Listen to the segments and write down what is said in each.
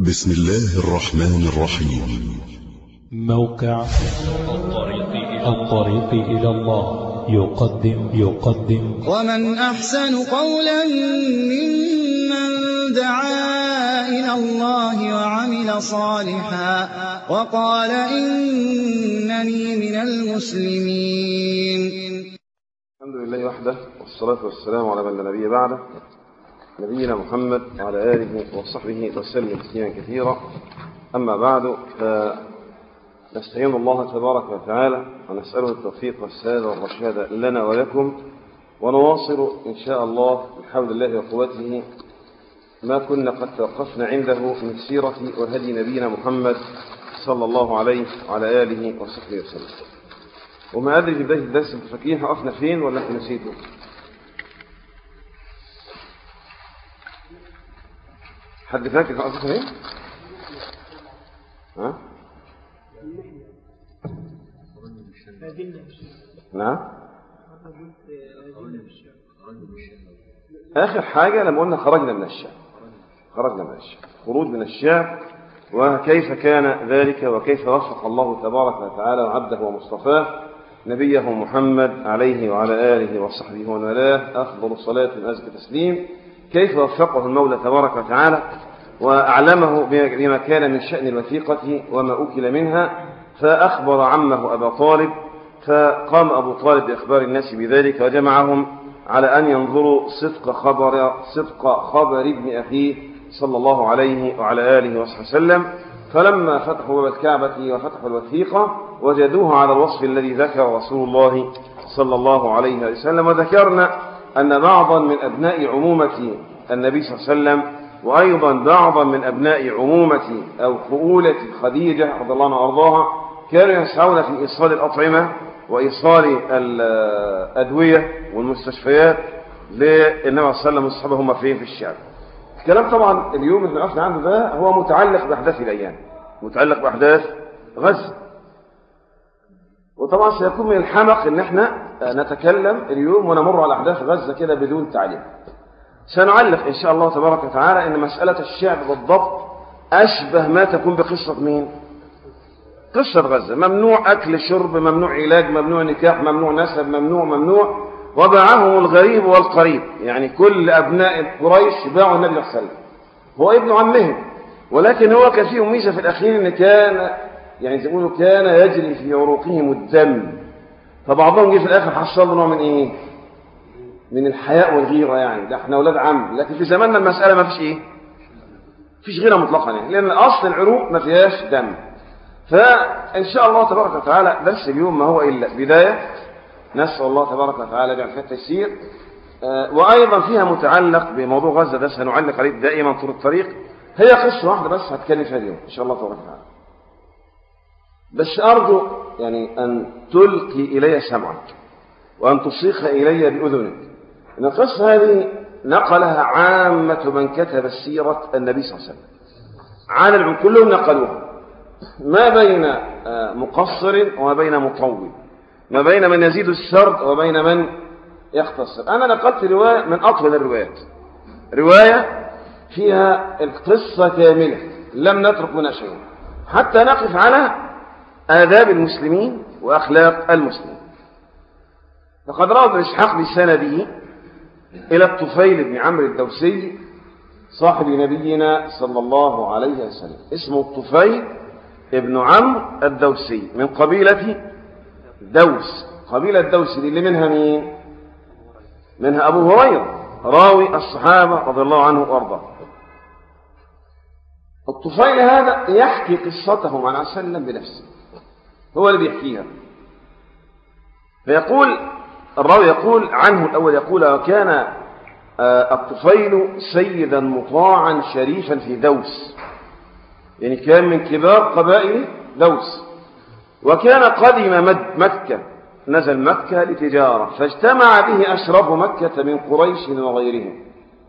بسم الله الرحمن الرحيم موقع الطريق إلى الله يقدم يقدم ومن أحسن قولا ممن دعا إلى الله وعمل صالحا وقال إنني من المسلمين الحمد لله وحده والصلاة والسلام على من لا نبي بعده نبينا محمد وعلى آله وصحبه وسلم تسليما كثيرا أما بعد فنستعين الله تبارك وتعالى ونسأله التوفيق والسداد والرشاد لنا ولكم ونواصل إن شاء الله بحول الله وقوته ما كنا قد توقفنا عنده من سيرة وهدي نبينا محمد صلى الله عليه وعلى آله وصحبه وسلم وما أدري في بداية الدرس الفقيه وقفنا فين ولا انتم نسيتوا حد فاكر كان قصدك ايه؟ ها؟ نعم آخر حاجة لما قلنا خرجنا من الشعب خرجنا من الشعب خروج من الشعب وكيف كان ذلك وكيف وفق الله تبارك وتعالى عبده ومصطفاه نبيه محمد عليه وعلى آله وصحبه وملاه أفضل صلاة أزكى تسليم كيف وفقه المولى تبارك وتعالى وأعلمه بما كان من شأن الوثيقة وما أكل منها فأخبر عمه أبا طالب فقام أبو طالب بإخبار الناس بذلك وجمعهم على أن ينظروا صدق خبر صدق خبر ابن أخيه صلى الله عليه وعلى آله وصحبه وسلم فلما فتحوا باب الكعبة وفتحوا الوثيقة وجدوه على الوصف الذي ذكر رسول الله صلى الله عليه وسلم وذكرنا أن بعضا من أبناء عمومة النبي صلى الله عليه وسلم وأيضا بعضا من أبناء عمومة أو خؤولة خديجة رضي الله عنها وأرضاها كانوا يسعون في إيصال الأطعمة وإيصال الأدوية والمستشفيات للنبي صلى الله عليه وسلم والصحابة هم فين في الشعب الكلام طبعا اليوم اللي وقفنا عنه ده هو متعلق بأحداث الأيام متعلق بأحداث غزة وطبعا سيكون من الحمق ان احنا نتكلم اليوم ونمر على أحداث غزة كده بدون تعليم سنعلق إن شاء الله تبارك وتعالى أن مسألة الشعب بالضبط أشبه ما تكون بقصة مين قصة غزة ممنوع أكل شرب ممنوع علاج ممنوع نكاح ممنوع نسب ممنوع ممنوع وباعهم الغريب والقريب يعني كل أبناء قريش باعوا النبي صلى الله عليه وسلم هو ابن عمهم ولكن هو كان فيه ميزة في الأخير أن كان يعني زي يقولوا كان يجري في عروقهم الدم فبعضهم جه في الآخر حصل له نوع من إيه من الحياء والغيرة يعني ده احنا أولاد عم لكن في زماننا المسألة ما فيش إيه فيش غيرة مطلقا يعني لأن أصل العروق ما فيهاش دم فإن شاء الله تبارك وتعالى درس اليوم ما هو إلا بداية نسأل الله تبارك وتعالى بعفة التيسير آه وأيضا فيها متعلق بموضوع غزة ده سنعلق عليه دائما طول الطريق هي قصة واحدة بس هتكلم فيها اليوم إن شاء الله تبارك وتعالى بس أرجو يعني أن تلقي إلي سمعك وأن تصيخ إلي بأذنك إن القصة هذه نقلها عامة من كتب السيرة النبي صلى الله عليه وسلم عن العلم كلهم نقلوها ما بين مقصر وما بين مطول ما بين من يزيد السرد وبين من يختصر أنا نقلت رواية من أطول الروايات رواية فيها القصة كاملة لم نترك منها شيء حتى نقف على آداب المسلمين وأخلاق المسلمين فقد روى ابن إسحاق بسنده إلى الطفيل بن عمرو الدوسي صاحب نبينا صلى الله عليه وسلم اسمه الطفيل ابن عمرو الدوسي من قبيلة دوس قبيلة دوس دي اللي منها مين منها أبو هريرة راوي الصحابة رضي الله عنه وأرضاه الطفيل هذا يحكي قصته مع النبي صلى الله عليه وسلم بنفسه هو اللي بيحكيها فيقول الراوي يقول عنه الأول يقول وكان الطفيل سيدا مطاعا شريفا في دوس يعني كان من كبار قبائل دوس وكان قدم مكة نزل مكة لتجارة فاجتمع به أشرف مكة من قريش وغيرهم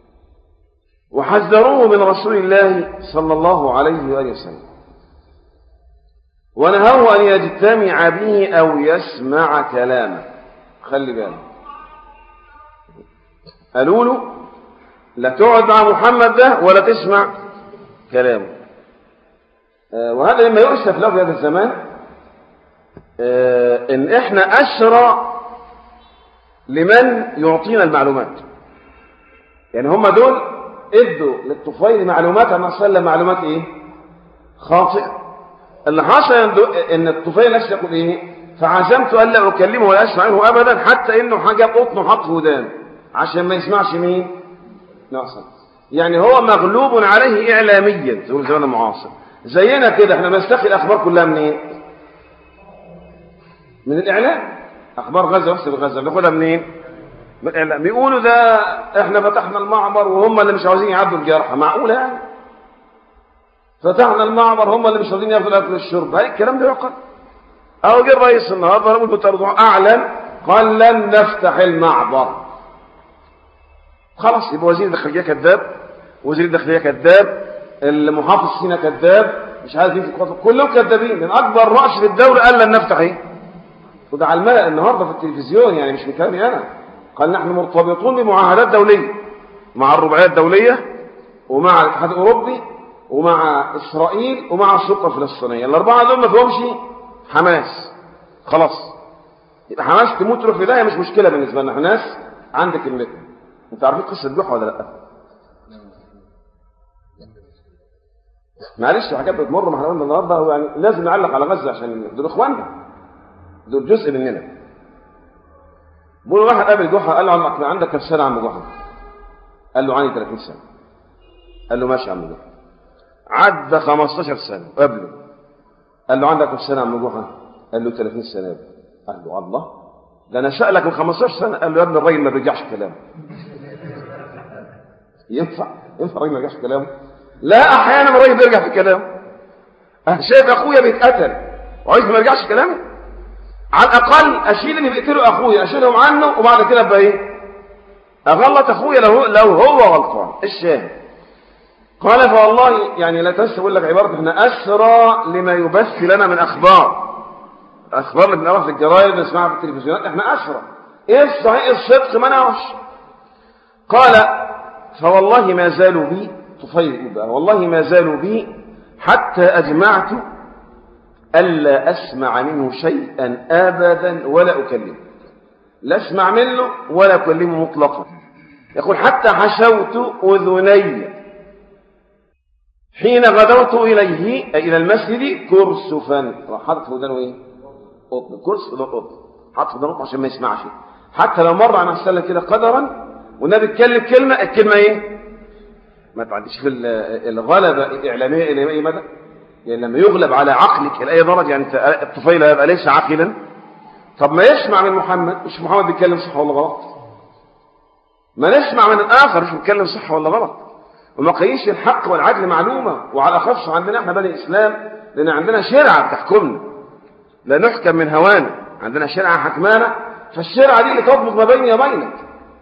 وحذروه من رسول الله صلى الله عليه وآله وسلم ونهوه أن يجتمع به أو يسمع كلامه خلي بالك قالوا له لا تقعد مع محمد ده ولا تسمع كلامه آه، وهذا مما يؤسف له في هذا الزمان آه، ان احنا اسرى لمن يعطينا المعلومات يعني هم دول ادوا للطفيل معلومات عن صلى معلومات ايه خاطئه اللي حصل ان الطفيل نفسه يقول ايه فعزمت الا اكلمه ولا اسمع منه ابدا حتى انه حاجه قطن وحط في ودان عشان ما يسمعش مين ناصر يعني هو مغلوب عليه اعلاميا تقول زمان المعاصر زينا كده احنا بنستخدم الاخبار كلها منين إيه؟ من الاعلام اخبار غزه بس غزه بناخدها منين من الاعلام بيقولوا ده احنا فتحنا المعبر وهم اللي مش عاوزين يعدوا الجرحى معقوله يعني فتحنا المعبر هم اللي مش راضيين ياخدوا الاكل والشرب هاي الكلام ده يعقل او جه الرئيس النهارده رجل بترضع اعلن قال لن نفتح المعبر خلاص يبقى وزير الداخليه كذاب وزير الداخليه كذاب المحافظ سينا كذاب مش عارف يمسك خطوة كلهم كذابين من اكبر راس في الدوله قال لن نفتح ايه وده على الملأ النهارده في التلفزيون يعني مش من كلامي انا قال نحن مرتبطون بمعاهدات دوليه مع الرباعيه الدوليه ومع الاتحاد الاوروبي ومع اسرائيل ومع السلطه الفلسطينيه الاربعه دول ما فيهمش حماس خلاص يبقى حماس تموت تروح في داهيه مش مشكله بالنسبه لنا احنا ناس عندك كلمتنا انت عارفين قصه جحا ولا لا معلش حاجات بتمر ما احنا قلنا النهارده يعني لازم نعلق على غزه عشان دول اخواننا دول جزء مننا بقول واحد قابل جحا قال له عم عندك كم سنه يا عم جحا قال له عندي 30 سنه قال له ماشي يا عم جحا عدى 15 سنه قبله قال له عندك كم سنه يا عم جحا قال له 30 سنه قال له الله ده انا سالك من 15 سنه قال له يا ابني الراجل ما بيرجعش كلامه ينفع ينفع الراجل ما بيرجعش كلامه لا احيانا الراجل بيرجع في كلامه انا شايف اخويا بيتقتل وعايز ما يرجعش كلامي على الاقل اشيل اللي بيقتلوا اخويا اشيلهم عنه وبعد كده ابقى ايه اغلط اخويا لو لو هو غلطان الشاهد قال فوالله يعني لا تنسى اقول لك عباره احنا اسرى لما يبث لنا من اخبار الاخبار اللي بنقراها في الجرايد بنسمعها في التلفزيونات احنا اسرى ايه الصحيح الصدق ما نعرفش قال فوالله ما زالوا بي طفيل بقى والله ما زالوا بي حتى اجمعت الا اسمع منه شيئا ابدا ولا اكلمه لا اسمع منه ولا اكلمه مطلقا يقول حتى حشوت اذني حين غدوت اليه الى المسجد كرسفا راح حاطط في ودانه ايه قطن كرسف ده قطن حاطط في ودانه عشان ما يسمعش حتى لو مر على السله كده قدرا والنبي اتكلم كلمه الكلمه ايه ما تعديش في الغلبه الاعلاميه الى اي مدى يعني لما يغلب على عقلك الى اي درجه يعني الطفيل هيبقى ليس عاقلا طب ما يسمع من محمد مش محمد بيتكلم صح ولا غلط ما نسمع من الاخر مش بيتكلم صح ولا غلط ومقاييس الحق والعدل معلومه وعلى خاص عندنا احنا بني اسلام لان عندنا شرعه بتحكمنا لا نحكم من هوانا عندنا شرعه حكمانا فالشرعه دي اللي تضبط ما بيني وبينك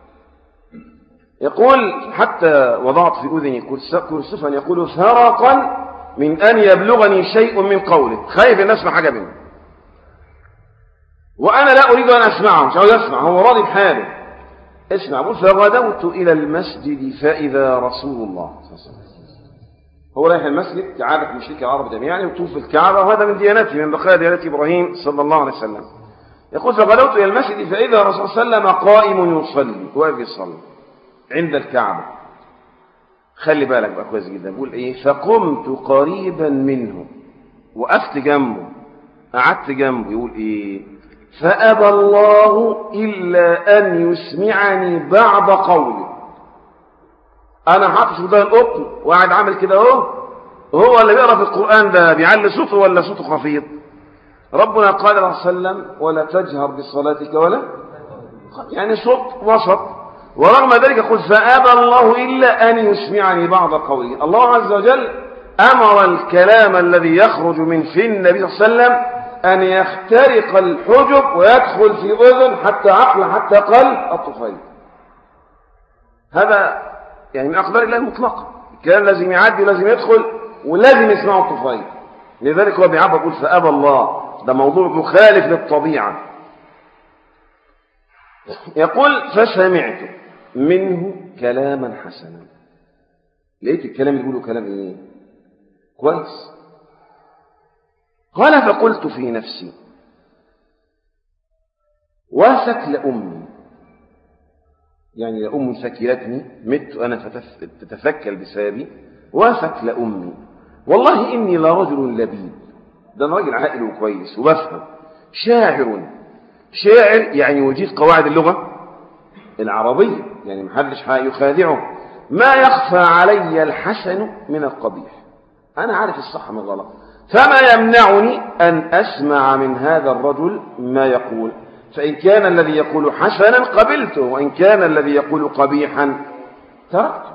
يقول حتى وضعت في اذني كرسفا يقول فرقا من ان يبلغني شيء من قوله خايف ان اسمع حاجه منه وانا لا اريد ان اسمعه مش عاوز اسمع هو راضي بحاله اسمع بص فغدوت الى المسجد فاذا رسول الله هو رايح المسجد كعادة مشرك العرب جميعا يطوف الكعبة وهذا من ديانته من بقايا ديانة إبراهيم صلى الله عليه وسلم يقول فغدوت إلى المسجد فإذا رسول الله صلى الله عليه وسلم قائم يصلي واقف يصلي عند الكعبة خلي بالك بقى كويس جدا بقول ايه فقمت قريبا منه وقفت جنبه قعدت جنبه يقول ايه فأبى الله إلا أن يسمعني بعض قولي أنا حاطط في ودان القطن وقاعد عامل كده أهو هو اللي بيقرا في القرآن ده بيعلي صوته ولا صوته خفيض ربنا قال صلى الله عليه وسلم ولا تجهر بصلاتك ولا يعني صوت وسط ورغم ذلك يقول فأبى الله إلا أن يسمعني بعض قولي الله عز وجل أمر الكلام الذي يخرج من في النبي صلى الله عليه وسلم أن يخترق الحجب ويدخل في أذن حتى عقل حتى قلب الطفيل هذا يعني من أقدار الله المطلقة الكلام لازم يعدي ولازم يدخل ولازم يسمعه الطفيل لذلك هو بيعبر يقول فأبى الله ده موضوع مخالف للطبيعة يقول فسمعت منه كلاما حسنا لقيت الكلام اللي بيقوله كلام ايه كويس قال فقلت في نفسي وثك لأمي يعني لأم ثكلتني مت أنا فتف- تتثكل بسببي وثك لأمي والله إني لرجل لبيب ده أنا راجل عاقل وكويس وبفهم شاعر شاعر يعني يجيد قواعد اللغة العربية يعني محدش يخادعه ما يخفى علي الحسن من القبيح أنا عارف الصح من الغلط فما يمنعني أن أسمع من هذا الرجل ما يقول فإن كان الذي يقول حسنا قبلته وإن كان الذي يقول قبيحا تركته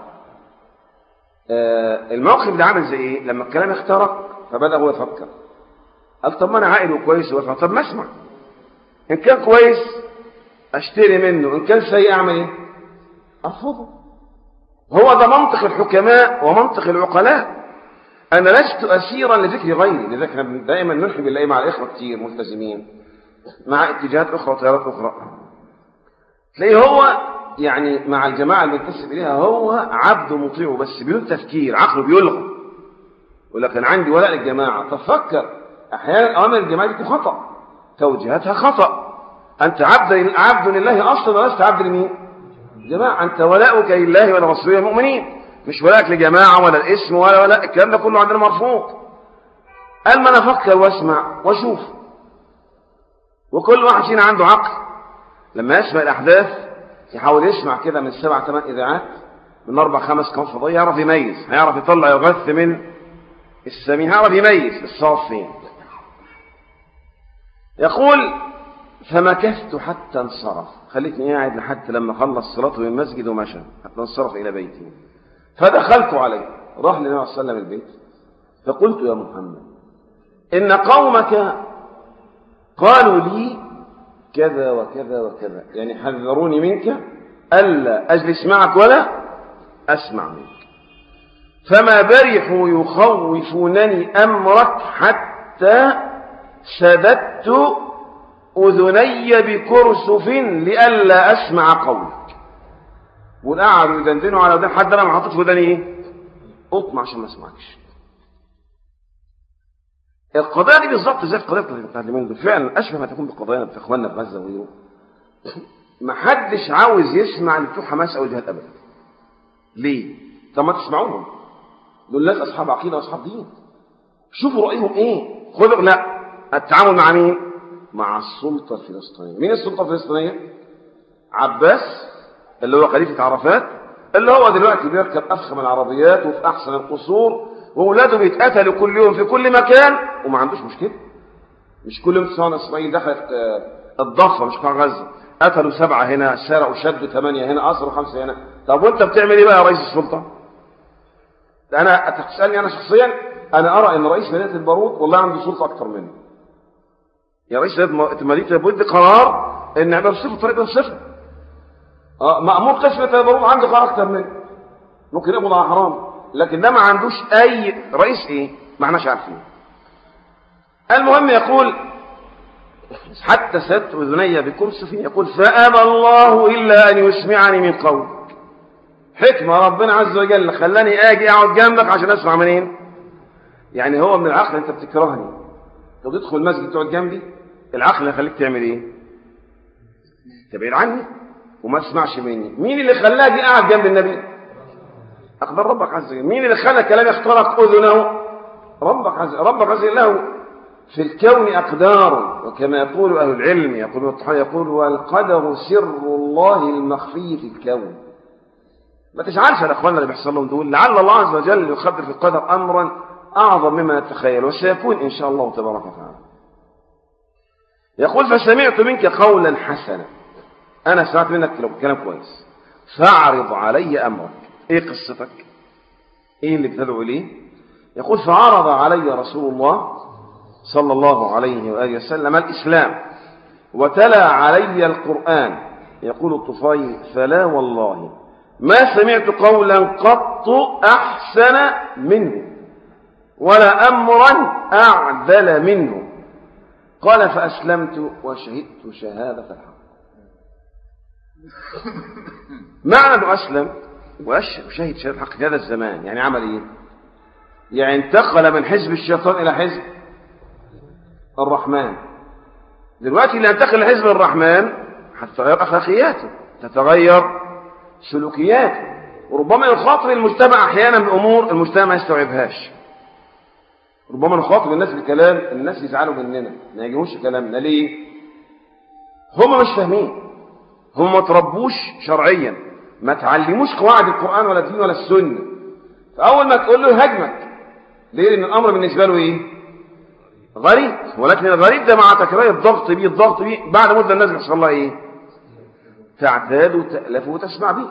آه الموقف ده عامل زي إيه لما الكلام اخترق فبدأ هو يفكر قال طب ما أنا عاقل وكويس وبفهم طب ما أسمع إن كان كويس أشتري منه إن كان سيء أعمل إيه أرفضه هو ده منطق الحكماء ومنطق العقلاء أنا لست أسيرا لذكر غيري لذلك احنا دائما نلحي بالله مع الإخوة كتير ملتزمين مع اتجاهات أخرى وتيارات أخرى تلاقيه هو يعني مع الجماعة اللي بينتسب إليها هو عبد مطيع بس بدون تفكير عقله بيلغى يقول لك أنا عندي ولاء للجماعة تفكر أحيانا أوامر الجماعة دي خطأ توجيهاتها خطأ أنت عبد عبد لله أصلا ولست عبد لمين؟ جماعة أنت ولاؤك لله ولرسوله المؤمنين مش ولاءك لجماعة ولا الاسم ولا ولا الكلام ده كله عندنا مرفوض قال ما أنا أفكر وأسمع وأشوف وكل واحد فينا عنده عقل لما يسمع الأحداث يحاول يسمع كده من سبع ثمان إذاعات من أربع خمس قنوات فضائية يعرف يميز هيعرف يطلع يغث من السمين هيعرف يميز الصواب فين يقول فمكثت حتى انصرف خليتني قاعد لحد لما خلص صلاته من المسجد ومشى حتى انصرف إلى بيتي فدخلت عليه راح للنبي صلى الله عليه وسلم البيت فقلت يا محمد إن قومك قالوا لي كذا وكذا وكذا يعني حذروني منك ألا أجلس معك ولا أسمع منك فما برحوا يخوفونني أمرك حتى سددت أذني بكرسف لئلا أسمع قولك والقعدوا يدندنوا على ودان حد أنا ما حطيت في وداني إيه؟ أطمع عشان ما أسمعكش القضايا دي بالظبط زي القضايا بتاعت اليومين دول فعلا اشبه ما تكون بقضايا في اخواننا في غزه وغيره ما حدش عاوز يسمع اللي بتوع حماس او الجهاد ابدا ليه؟ طب ما تسمعوهم دول ناس اصحاب عقيده واصحاب دين شوفوا رايهم ايه خذوا لا التعامل مع مين؟ مع السلطه الفلسطينيه مين السلطه الفلسطينيه؟ عباس اللي هو خليفه عرفات اللي هو دلوقتي بيركب افخم العربيات وفي احسن القصور واولاده بيتقتلوا كل يوم في كل مكان وما عندوش مشكله مش كل يوم تسمعوا اسرائيل دخلت آه، الضفه مش قطاع غزه قتلوا سبعه هنا سرقوا شدوا ثمانيه هنا اسروا خمسه هنا طب وانت بتعمل ايه بقى يا رئيس السلطه؟ ده انا تسالني انا شخصيا انا ارى ان رئيس مدينه البارود والله عنده سلطه اكثر مني يا رئيس مدينه البارود قرار ان احنا بنصفه الطريق بنصفه اه مامور قسم البارود عنده قرار اكثر مني ممكن يقبض على حرام لكن ده ما عندوش اي رئيس ايه ما احناش عارفين المهم يقول حتى سدت اذني بكرسف يقول فابى الله الا ان يسمعني من قولك حكمه ربنا عز وجل خلاني اجي اقعد جنبك عشان اسمع منين يعني هو من العقل انت بتكرهني لو تدخل المسجد تقعد جنبي العقل اللي يخليك تعمل ايه تبعد عني وما تسمعش مني مين اللي خلاك قاعد جنب النبي أقدر ربك عز وجل مين اللي خلى كلام يخترق أذنه ربك عز ربك عز وجل له في الكون أقدار وكما يقول أهل العلم يقول يقول والقدر سر الله المخفي في الكون ما تجعلش يا اخواننا اللي بيحصل لهم دول لعل الله عز وجل يقدر في القدر أمرا أعظم مما نتخيل وسيكون إن شاء الله تبارك وتعالى يقول فسمعت منك قولا حسنا أنا سمعت منك كلام كويس فاعرض علي أمرك ايه قصتك ايه اللي بتدعو اليه يقول فعرض علي رسول الله صلى الله عليه وآله وسلم الإسلام وتلا علي القرآن يقول الطفيل فلا والله ما سمعت قولا قط أحسن منه ولا أمرا أعدل منه قال فأسلمت وشهدت شهادة الحق معنى أنه أسلم وشهد شهادة الحق في هذا الزمان يعني عمل إيه يعني انتقل من حزب الشيطان إلى حزب الرحمن دلوقتي اللي ينتقل لحزب الرحمن هتتغير أخلاقياته تتغير سلوكياته وربما يخاطب المجتمع أحيانا بأمور المجتمع ما يستوعبهاش ربما نخاطب الناس بكلام الناس يزعلوا مننا ما يجيبوش كلامنا ليه هم مش فاهمين هم ما تربوش شرعيا ما تعلموش قواعد القرآن ولا الدين ولا السنة فأول ما تقول له هجمك ليه لأن الأمر بالنسبة له إيه غريب ولكن الغريب ده مع تكرار الضغط بيه الضغط بيه بعد مدة الناس بيحصل لها إيه تعتاد وتألف وتسمع بيه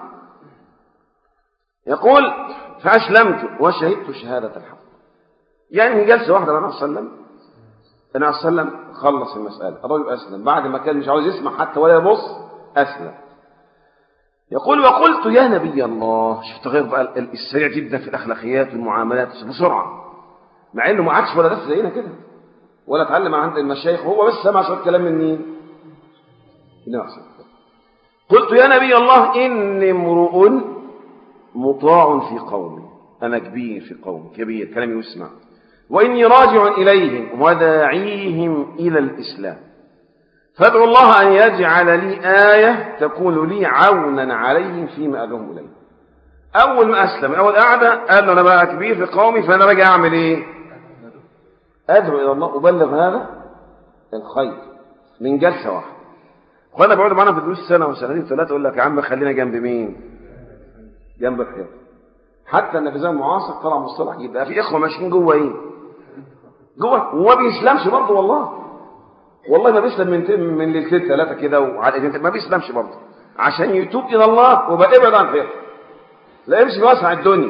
يقول فأسلمت وشهدت شهادة الحق يعني هي جلسة واحدة مع النبي صلى الله عليه وسلم النبي صلى الله عليه وسلم خلص المسألة الرجل أسلم بعد ما كان مش عاوز يسمع حتى ولا يبص أسلم يقول وقلت يا نبي الله شفت غير بقى السريع جدا في الأخلاقيات والمعاملات بسرعة مع إنه ما عادش ولا درس زينا كده ولا اتعلم عند المشايخ هو بس سمع شوية كلام من مين؟ النبي صلى الله عليه وسلم قلت يا نبي الله إني امرؤ مطاع في قومي أنا كبير في قومي كبير كلامي يسمع وإني راجع إليهم وداعيهم إلى الإسلام فادعو الله أن يجعل لي آية تكون لي عونا عليهم فيما أدعوهم إليه أول ما أسلم أول قعدة قال له أنا بقى كبير في قومي فأنا راجع أعمل إيه أدعو إلى الله أبلغ هذا الخير من جلسة واحدة وأنا بقعد معانا في دروس سنة وسنتين وثلاثة أقول لك يا عم خلينا جنب مين جنب الحيط حتى ان في زمن معاصر طلع مصطلح جدا في اخوه ماشيين جوه ايه جوه وما بيسلمش برضه والله والله ما بيسلم من من ليلتين ثلاثه كده وعلى ما بيسلمش برضه عشان يتوب الى الله وبقى ابعد عن الحيط لا يمشي بوسع الدنيا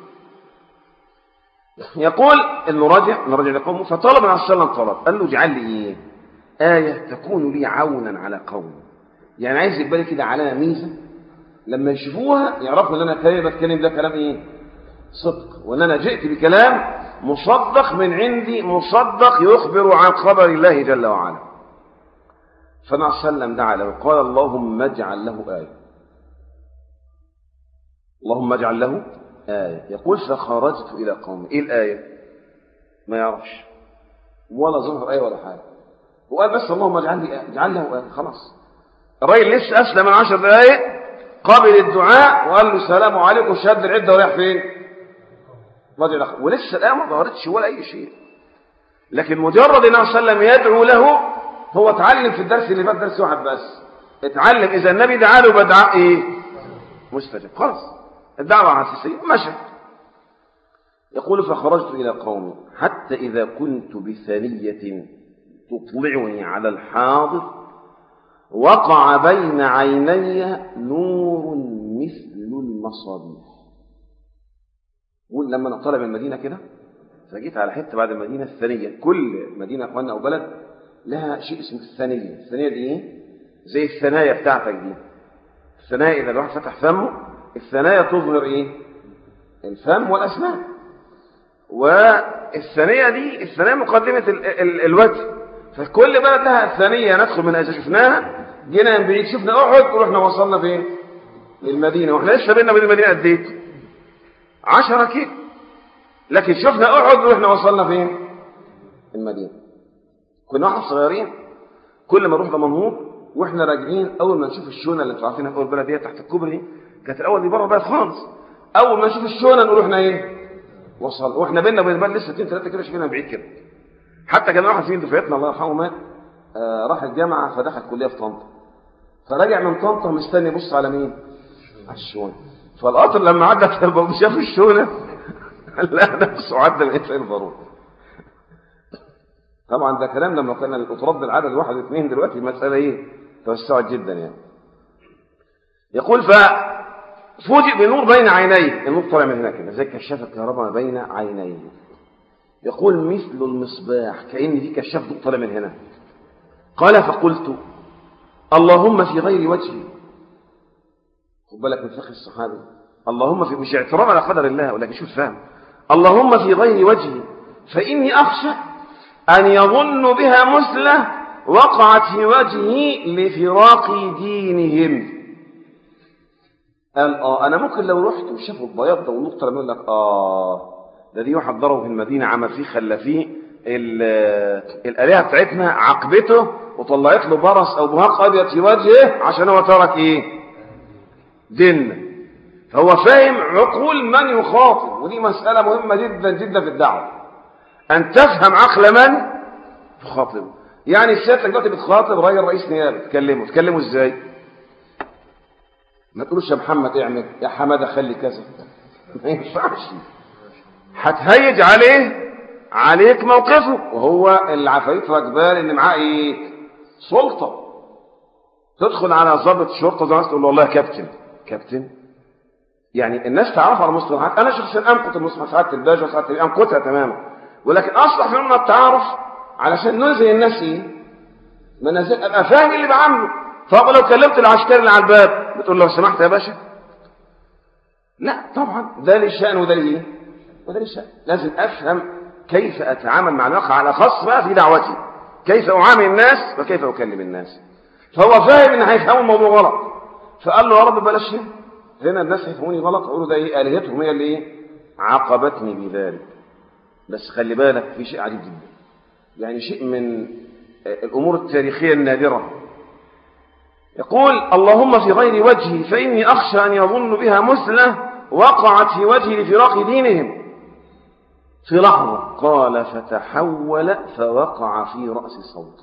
يقول انه راجع انه راجع لقومه فطلب من صلى الله عليه وسلم طلب قال له اجعل لي ايه آية تكون لي عونا على قومي يعني عايز يبقى لي كده علامة ميزة لما يشوفوها يعرفوا ان انا كلمة بتكلم ده كلام ايه صدق وان انا جئت بكلام مصدق من عندي مصدق يخبر عن خبر الله جل وعلا فالنبي صلى الله عليه وسلم دعا له وقال اللهم اجعل له آية اللهم اجعل له آية يقول فخرجت إلى قومي إيه الآية ما يعرفش ولا ظهر آية ولا حاجة وقال بس اللهم اجعل لي آية اجعل له آية خلاص الراجل لسه أسلم من عشر دقايق قبل الدعاء وقال له السلام عليكم شد العدة ورايح فين رجل أخر ولسه الآية ما ظهرتش ولا أي شيء لكن مجرد النبي صلى الله عليه وسلم يدعو له هو اتعلم في الدرس اللي فات درس واحد بس اتعلم إذا النبي دعا له بدعاء إيه مستجب خلاص الدعوة عساسية مشى يقول فخرجت إلى قومي حتى إذا كنت بثنية تطلعني على الحاضر وقع بين عيني نور مثل المصابيح يقول لما انا طالع من المدينه كده فجيت على حته بعد المدينه الثانيه كل مدينه اخواننا او بلد لها شيء اسمه الثانيه الثانيه دي ايه زي الثنايا بتاعتك دي الثنايا اذا الواحد فتح فمه الثنايا تظهر ايه الفم والاسنان والثانيه دي الثانيه مقدمه ال ال الوجه فكل بلد لها الثانيه ندخل من اذا شفناها جينا من بعيد شفنا احد ورحنا وصلنا فين للمدينه واحنا لسه بينا من المدينه قد ايه 10 كيلو لكن شفنا احد ورحنا وصلنا فين المدينه كنا واحنا صغيرين كل ما نروح دمنهور واحنا راجعين اول ما نشوف الشونه اللي انتوا عارفينها في اول بلد دي تحت الكوبري دي كانت الاول دي بره البلد خالص اول ما نشوف الشونه نقول احنا ايه وصل واحنا بينا وبين البلد لسه 2 3 كيلو شايفينها بعيد كده حتى كان واحد فينا دفعتنا الله يرحمه مات آه راح الجامعه فدخل كليه في طنطا فرجع من طنطا مستني يبص على مين على الشونه فالقطر لما عدى كان شاف الشونه لا نفسه عدى من ايه البارود طبعا ده كلام لما كان القطرات بالعدد واحد واثنين دلوقتي المساله ايه توسعت جدا يعني يقول ففوجئ بنور بين عينيه النور طالع من هنا كده زي كشاف الكهرباء بين عينيه يقول مثل المصباح كأن في كشاف ضوء طالع من هنا قال فقلت اللهم في غير وجهي خد بالك من فقه الصحابي اللهم في مش اعتراض على قدر الله ولكن شوف فهم اللهم في غير وجهي فإني أخشى أن يظن بها مثلة وقعت في وجهي لفراق دينهم قال آه أنا ممكن لو رحت وشافوا البياض ده والنقطة لما يقول لك آه ده دي واحد ضربه في المدينة عمل فيه خلى فيه ال- الآلهة بتاعتنا عاقبته وطلعت له برص أو بهاق أبيض في وجهه عشان هو ترك إيه؟ ديننا فهو فاهم عقول من يخاطب ودي مسألة مهمة جدا جدا في الدعوة أن تفهم عقل من تخاطبه يعني سيادتك دلوقتي بتخاطب راجل رئيس نيابة تكلمه تكلمه ازاي؟ ما تقولوش يا محمد اعمل يا حماده خلي كذا ما ينفعش هتهيج عليه عليك موقفه وهو العفاريت راكبان اللي معاه ايه سلطه تدخل على ضابط شرطه زي ما تقول له والله يا كابتن كابتن يعني الناس تعرف على مصطلحات انا شخصيا امقت المصطلحات ساعات الباجه وساعات امقتها تماما ولكن اصلح في اننا التعارف علشان نلزم الناس ايه منازل ابقى فاهم اللي بعمله طب لو كلمت العسكري اللي على الباب بتقول له لو سمحت يا باشا لا طبعا ده لي شأن وده لي ايه وده لي شأن لازم افهم كيف اتعامل مع الواقع على خاص بقى في دعوتي كيف اعامل الناس وكيف اكلم الناس فهو فاهم ان هيفهموا الموضوع غلط فقال له يا رب بلاش هنا هنا الناس هيفهموني غلط يقولوا ده ايه الهتهم هي اللي ايه عاقبتني بذلك بس خلي بالك في شيء عجيب جدا يعني شيء من الامور التاريخيه النادره يقول اللهم في غير وجهي فإني أخشى أن يظن بها مثلة وقعت في وجهي لفراق دينهم في لحظة قال فتحول فوقع في رأس صوت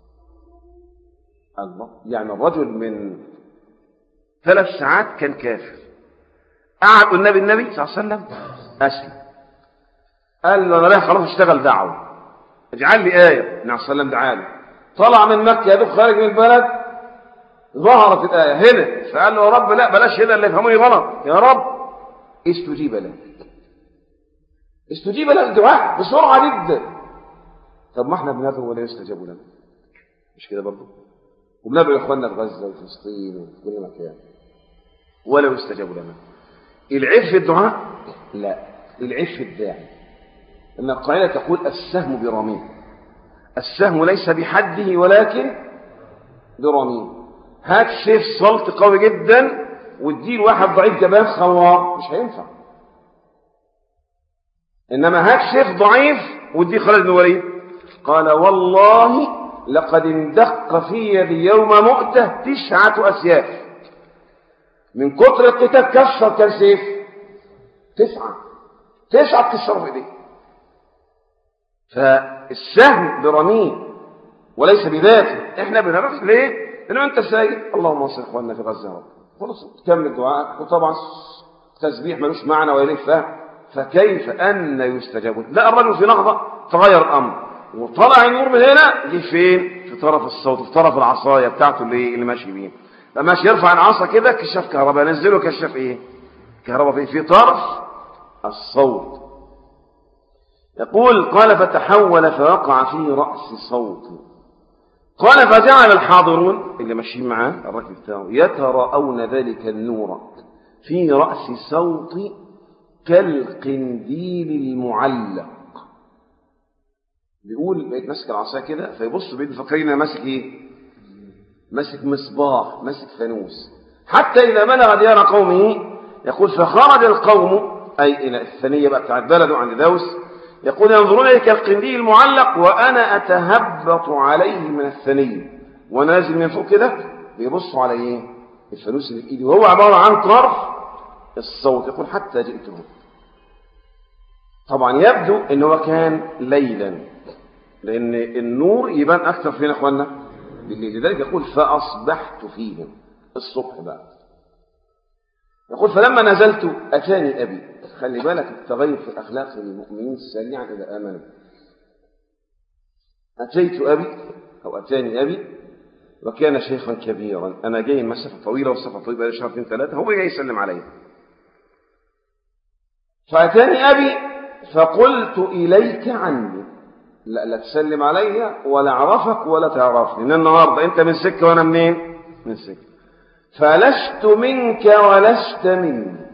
الله يعني الرجل من ثلاث ساعات كان كافر قعد النبي النبي صلى الله عليه وسلم أسلم قال له أنا رايح خلاص اشتغل دعوة اجعل لي آية النبي صلى الله عليه وسلم دعاله طلع من مكة يا دوب خارج من البلد ظهرت الآية هنا فقال له يا رب لا بلاش هنا اللي يفهموني غلط يا رب استجيب له استجيب له الدعاء بسرعة جدا طب ما احنا بندعو ولا يستجاب لنا مش كده برضه وبندعو اخواننا في غزة وفلسطين وفي كل مكان ولا يستجاب لنا العيب في الدعاء لا العيب في الداعي ان القاعدة تقول السهم برميه السهم ليس بحده ولكن برميه هات سيف سلط قوي جدا واديه لواحد ضعيف جبان خوار مش هينفع انما هات سيف ضعيف واديه خالد بن وليد قال والله لقد اندق في يدي يوم مؤتة تسعة أسياف من كتر القتال كسر كم سيف تسعة تسعة كسروا في ايديه فالسهم برميه وليس بذاته احنا بنعرف ليه لأنه أنت سايق اللهم انصر إخواننا في غزة يا رب خلص تكمل دعائك وطبعا تسبيح ملوش معنى ولا فهم فكيف أن يستجاب لا الرجل في لحظة تغير الأمر وطلع النور من هنا جه فين في طرف الصوت في طرف العصاية بتاعته اللي اللي ماشي بيه فماشي يرفع العصا كده كشاف كهرباء نزله كشاف ايه كهرباء في في طرف الصوت يقول قال فتحول فوقع في رأس صوت قال فجعل الحاضرون اللي ماشيين معاه الركب بتاعه يتراءون ذلك النور في رأس صوت كالقنديل المعلق بيقول بقيت ماسك العصا كده فيبص بيد فاكرين انا ماسك ايه ماسك مصباح ماسك فانوس حتى اذا بلغ ديار قومه يقول فخرج القوم اي الى الثانيه بقى بتاعت بلده عند دوس يقول ينظرون إليك القنديل المعلق وأنا أتهبط عليه من الثنية وأنا نازل من فوق كده بيبصوا على إيه؟ الفانوس اللي في إيدي وهو عبارة عن طرف الصوت يقول حتى جئته طبعا يبدو ان هو كان ليلا لأن النور يبان أكثر فينا أخوانا بالليل لذلك يقول فأصبحت فيهم الصبح بقى يقول فلما نزلت أتاني أبي خلي بالك التغير في أخلاق المؤمنين سريعا إذا آمنوا أتيت أبي أو أتاني أبي وكان شيخا كبيرا أنا جاي مسافة طويلة والسفر طويلة بقى شهرين ثلاثة هو جاي يسلم علي فأتاني أبي فقلت إليك عني لا, لا تسلم علي ولا أعرفك ولا تعرفني من النهاردة أنت من سكة وأنا منين من سكة فلست منك ولست مني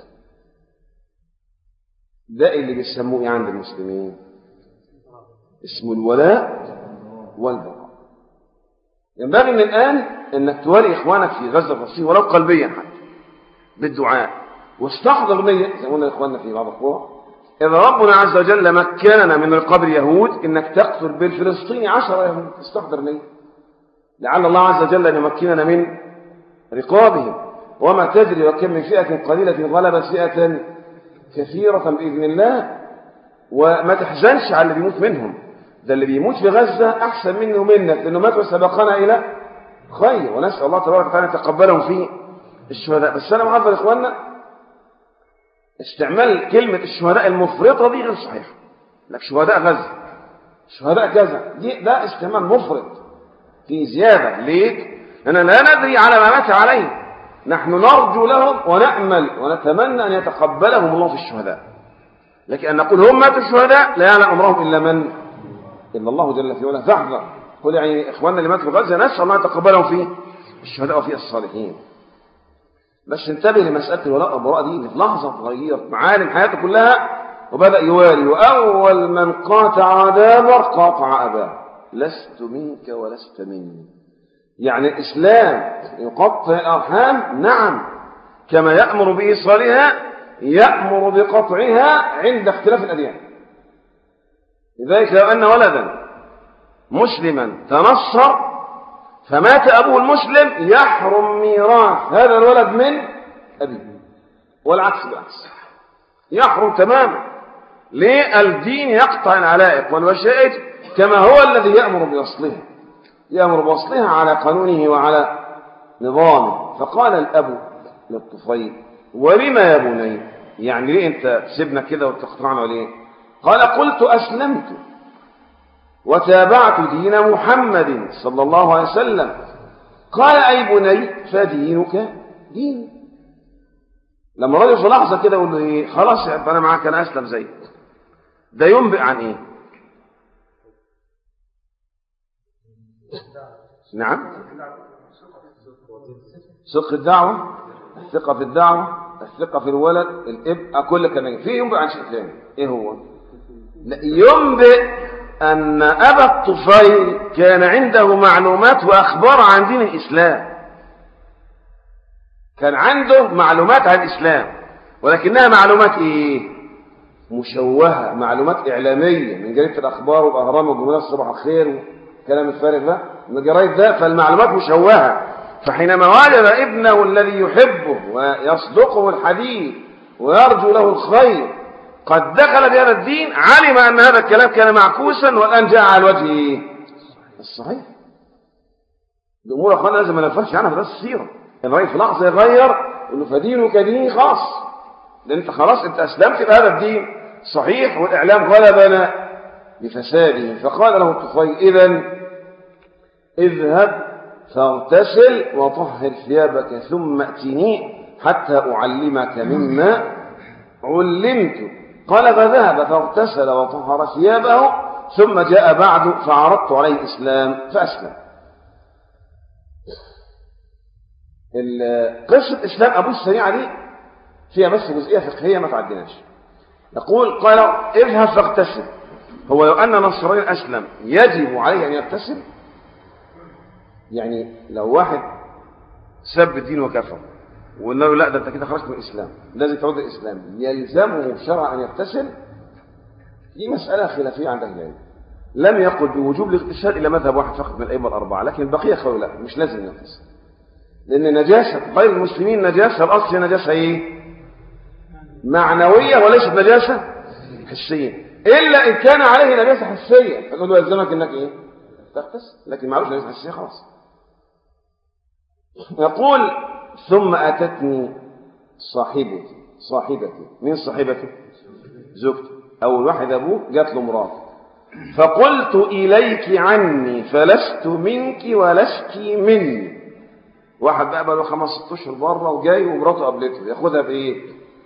ده اللي بيسموه ايه عند المسلمين اسمه الولاء والبراء ينبغي من الآن أنك توالي إخوانك في غزة فلسطين ولو قلبيا حتى بالدعاء واستحضر نية زي ما قلنا إخواننا في بعض القوى إذا ربنا عز وجل مكننا من رقاب اليهود إنك تقتل بالفلسطيني عشرة يهود تستحضر ليه لعل الله عز وجل أن يمكننا من رقابهم وما تدري وكم من فئة قليلة غلبت فئة كثيرة بإذن الله وما تحزنش على اللي بيموت منهم ده اللي بيموت في غزة أحسن منه ومنك لأنه مات وسبقنا إلى خير ونسأل الله تبارك وتعالى يتقبلهم فيه الشهداء بس أنا محضر إخواننا استعمال كلمة الشهداء المفرطة دي غير صحيح لك شهداء غزة شهداء كذا دي ده استعمال مفرط في زيادة ليك لأننا لا ندري على ما مات عليه نحن نرجو لهم ونأمل ونتمنى أن يتقبلهم الله في الشهداء لكن أن نقول هم ماتوا الشهداء لا يعلم أمرهم إلا من إلا الله جل في علاه فاحذر قل يعني إخواننا اللي ماتوا في غزة نسأل الله يتقبلهم في الشهداء وفي الصالحين بس انتبه لمسألة الولاء والبراء دي في لحظة تغير معالم حياته كلها وبدأ يوالي وأول من قاطع دابر قاطع أباه لست منك ولست مني يعني الإسلام يقطع الأرحام نعم كما يأمر بإيصالها يأمر بقطعها عند اختلاف الأديان لذلك لو أن ولدا مسلما تنصر فمات أبوه المسلم يحرم ميراث هذا الولد من أبيه والعكس بالعكس يحرم تماما ليه الدين يقطع العلائق والوشائج كما هو الذي يأمر بوصلها يأمر بوصلها على قانونه وعلى نظامه فقال الأب للطفيل ولما يا بني يعني ليه انت تسيبنا كده وتقطعنا ليه قال قلت أسلمت وتابعت دين محمد صلى الله عليه وسلم قال أي بني فدينك دين لما الراجل في لحظة كده يقول له ايه خلاص يا أنا معاك أنا أسلم زيك ده ينبئ عن ايه نعم صدق الدعوة الثقة في الدعوة الثقة في الولد الاب كل كلام في ينبئ عن شيء ثاني ايه هو لا ينبئ أن أبا الطفيل كان عنده معلومات وأخبار عن دين الإسلام كان عنده معلومات عن الإسلام ولكنها معلومات إيه مشوهة معلومات إعلامية من جريدة الأخبار والأهرام والجمهورية الصباح الخير والكلام الفارغ ده من جرايد ده فالمعلومات مشوهة فحينما وجد ابنه الذي يحبه ويصدقه الحديث ويرجو له الخير قد دخل بهذا الدين علم أن هذا الكلام كان معكوسا والآن جاء على الوجه الصحيح الأمور أخوانا لازم ما نفرش عنها في درس السيرة الرأي في لحظة يغير يقول له فدينك ديني خاص لأن أنت خلاص أنت أسلمت بهذا الدين صحيح والإعلام غلبنا بفساده فقال له الطفيل إذا اذهب فاغتسل وطهر ثيابك ثم ائتني حتى أعلمك مما علمت قال فذهب فاغتسل وطهر ثيابه ثم جاء بعد فعرضت عليه الإسلام فأسلم قصة إسلام أبو السريعة دي فيها بس جزئية فقهية ما تعديناش يقول قال اذهب فاغتسل هو لو أن نصراني أسلم يجب عليه أن يغتسل يعني لو واحد سب الدين وكفر وقلنا له لا ده انت كده خرجت من الاسلام لازم تعود الاسلام يلزمه شرعا ان يغتسل دي مساله خلافيه عند اهل العلم لم يقل بوجوب الاغتسال الا مذهب واحد فقط من الائمه الاربعه لكن البقيه قالوا لا مش لازم يغتسل لان نجاسه غير المسلمين نجاسه الاصل نجاسه ايه معنويه وليست نجاسه حسيه الا ان كان عليه نجاسه حسيه فنقول له يلزمك انك ايه تغتسل لكن معلوش نجاسه حسيه خلاص يقول ثم أتتني صاحبتي صاحبتي مين صاحبته زوجته أول واحد أبوه جات له مراته فقلت إليك عني فلست منك ولست مني واحد بقى بقى له خمس ست اشهر بره وجاي ومراته قابلته ياخدها بايه؟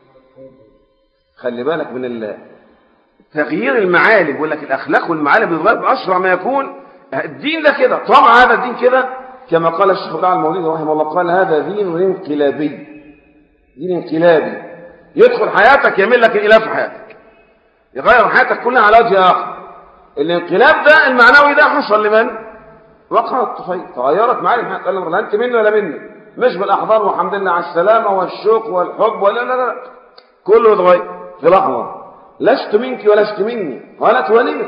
خلي بالك من الله تغيير المعالم بيقول لك الاخلاق والمعالم بتتغير باسرع ما يكون الدين ده كده طبعا هذا الدين كده كما قال الشيخ الدعاء المولودي رحمه الله قال هذا دين انقلابي دين انقلابي يدخل حياتك يعمل لك انقلاب في حياتك يغير حياتك كلها على وجه اخر الانقلاب ده المعنوي ده حصل لمن؟ وقع الطفيل تغيرت معالم حياتك قال له لا انت مني ولا مني مش بالاحضان والحمد لله على السلامه والشوق والحب ولا لا لا كله اتغير في لحظه لست منك ولست مني قالت ولم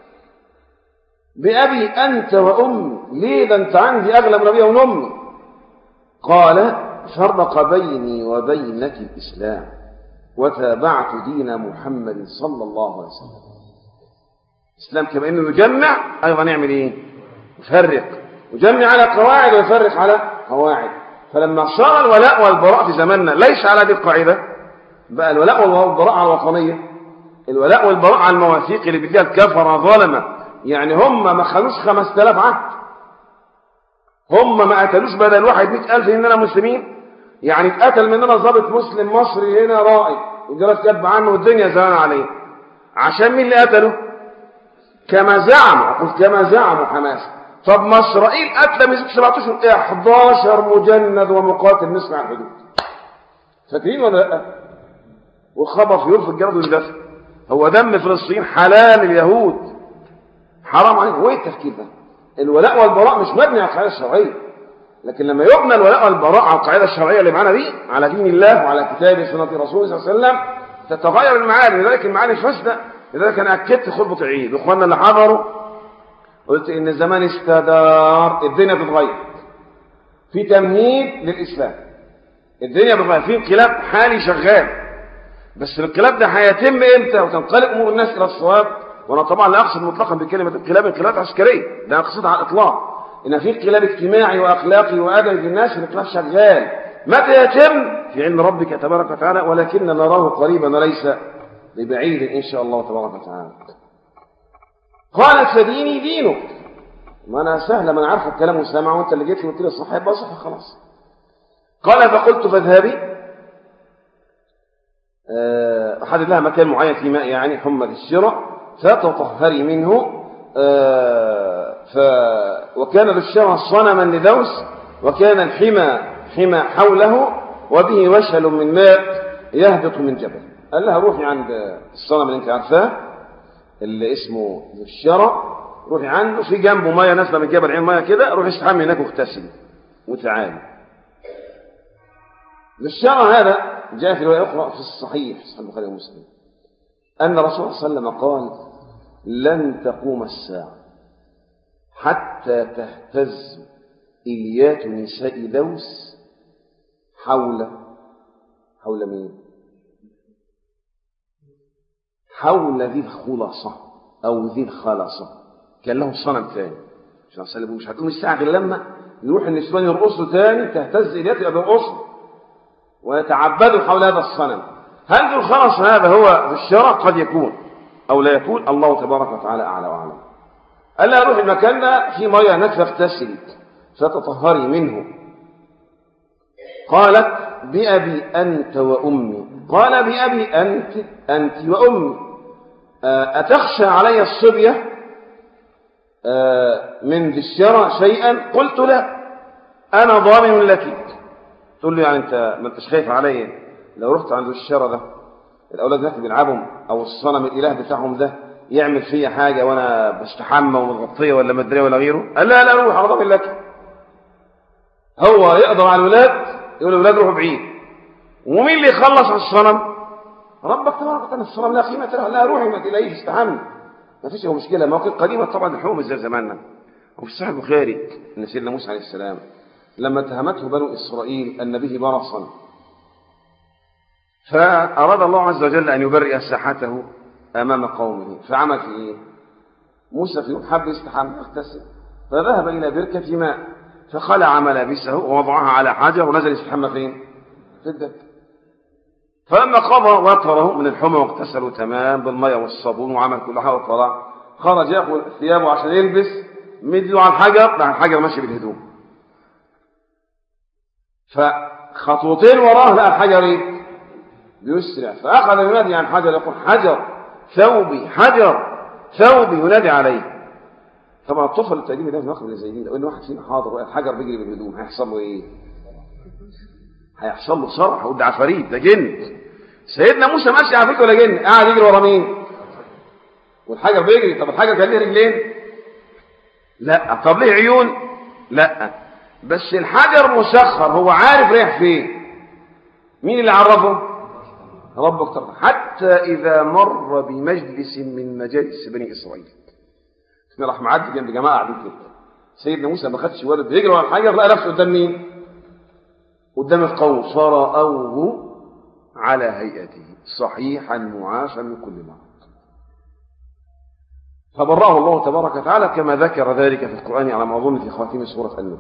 بأبي أنت وأمي ليه ده أنت عندي أغلى من أبي وأمي قال فرق بيني وبينك الإسلام وتابعت دين محمد صلى الله عليه وسلم الإسلام كما إنه يجمع أيضا نعمل إيه يفرق يجمع على قواعد ويفرق على قواعد فلما صار الولاء والبراء في زماننا ليس على هذه القاعدة بقى الولاء والبراء على الوطنية الولاء والبراء على المواثيق اللي بيديها الكفرة ظلمة يعني هم ما خلوش 5000 عهد هم ما قتلوش بدل واحد 100000 اننا مسلمين يعني اتقتل مننا ضابط مسلم مصري هنا رائد والجراس كاتب عنه والدنيا زمان عليه عشان مين اللي قتله كما زعموا اقول كما زعموا حماس طب ما اسرائيل قتل من 17 11 مجند ومقاتل نسمع الحدود فاكرين ولا لا وخبط يرفض الجرد ويندفع هو دم فلسطين حلال اليهود حرام عليك هو ايه التفكير ده الولاء والبراء مش مبني على القاعده الشرعيه لكن لما يبنى الولاء والبراء على القاعده الشرعيه اللي معانا دي على دين الله وعلى كتاب سنه رسوله صلى الله عليه وسلم تتغير المعاني لذلك المعاني فاسده لذلك انا اكدت خطبه العيد واخواننا اللي حضروا قلت ان الزمان استدار الدنيا تتغير في تمهيد للاسلام الدنيا بتتغير في انقلاب حالي شغال بس الانقلاب ده هيتم امتى وتنقلب امور الناس الى الصواب وانا طبعا لا اقصد مطلقا بكلمه انقلاب انقلاب عسكريه ده اقصدها على الاطلاق ان في انقلاب اجتماعي واخلاقي وادبي في الناس الانقلاب شغال متى يتم في علم ربك تبارك وتعالى ولكن نراه قريبا وليس ببعيد ان شاء الله تبارك وتعالى قالت فديني دينك ما انا سهله ما انا عارفه الكلام وسامع وانت اللي جيت لي قلت لي الصح يبقى صح خلاص قال فقلت فاذهبي أه احدد لها مكان معين في ماء يعني حمى الشراء فتطهري منه أه ف وكان بالشرع صنما لدوس وكان الحمى حمى حوله وبه وشل من ماء يهبط من جبل قال لها روحي عند الصنم اللي انت عارفاه اللي اسمه الشرع روحي عنده في جنبه ميه نازله من جبل عين ميه كده روحي استحمي هناك واغتسلي وتعالي الشرع هذا جاء في روايه اخرى في الصحيح في صحيح البخاري ومسلم ان الرسول صلى الله عليه وسلم قال لن تقوم الساعه حتى تهتز اليات نساء دوس حول حول مين حول ذي الخلصة أو ذي الخلصة كان له صنم ثاني مش هسلم مش هتقوم الساعة غير لما يروح النسوان يرقصوا ثاني تهتز إليات يبقى بيرقصوا ويتعبدوا حول هذا الصنم هل ذو الخلص هذا هو في الشرع قد يكون أو لا يكون الله تبارك وتعالى أعلى وأعلم قال لها روح المكان ده في مية هناك فاغتسلي فتطهري منه قالت بأبي أنت وأمي قال بأبي أنت أنت وأمي أتخشى علي الصبية من ذي الشرع شيئا قلت لا أنا ضامن لك تقول له يعني أنت ما أنتش خايف علي لو رحت عند الشرع ده الأولاد هناك بيلعبهم أو الصنم الإله بتاعهم ده يعمل فيا حاجة وأنا بستحمى ومتغطية ولا مدرية ولا غيره قال لا لا روح أنا ضامن لك هو يقدر على الولاد يقول الولاد روحوا بعيد ومين اللي يخلص على الصنم ربك تبارك وتعالى الصنم لا قيمة له لا روحي ما تلاقيش استحمل ما فيش هو مشكلة مواقف قديمة طبعا الحكم زي زماننا وفي صحيح البخاري ان سيدنا موسى عليه السلام لما اتهمته بنو إسرائيل أن به برصا فأراد الله عز وجل أن يبرئ ساحته أمام قومه فعمل في إيه موسى في يوم حب يستحمى يغتسل فذهب إلى بركة ماء فخلع ملابسه ووضعها على حجر ونزل يستحمى فين في الدك فلما قضى وطره من الحمى واغتسلوا تمام بالمية والصابون وعمل كل حاجة وطلع خرج ياخذ ثيابه عشان يلبس مدله على الحجر راح الحجر ماشي بالهدوم فخطوتين وراه لقى الحجر ايه بيسرع فأخذ ينادي عن حجر يقول حجر ثوبي حجر ثوبي ينادي عليه طبعا الطفل التقديمي ده في الموقف اللي زي دي لو ان واحد فينا حاضر الحجر بيجري بالهدوم هيحصل له ايه؟ هيحصل له صرح وده عفاريت ده جن سيدنا موسى ماشي عفريت ولا جن؟ قاعد يجري ورا مين؟ والحجر بيجري طب الحجر كان ليه رجلين؟ لا طب ليه عيون؟ لا بس الحجر مسخر هو عارف رايح فين مين اللي عرفه؟ ربك ترضى حتى إذا مر بمجلس من مجالس بني إسرائيل احنا راح معدي جنب جماعة قاعدين كده سيدنا موسى ما خدش ولد يجري ورا الحجر لقى نفسه قدام مين؟ قدام القوم فرأوه على هيئته صحيحا معافى من كل مرض فبرأه الله تبارك وتعالى كما ذكر ذلك في القرآن على ما أظن في خواتيم سورة النور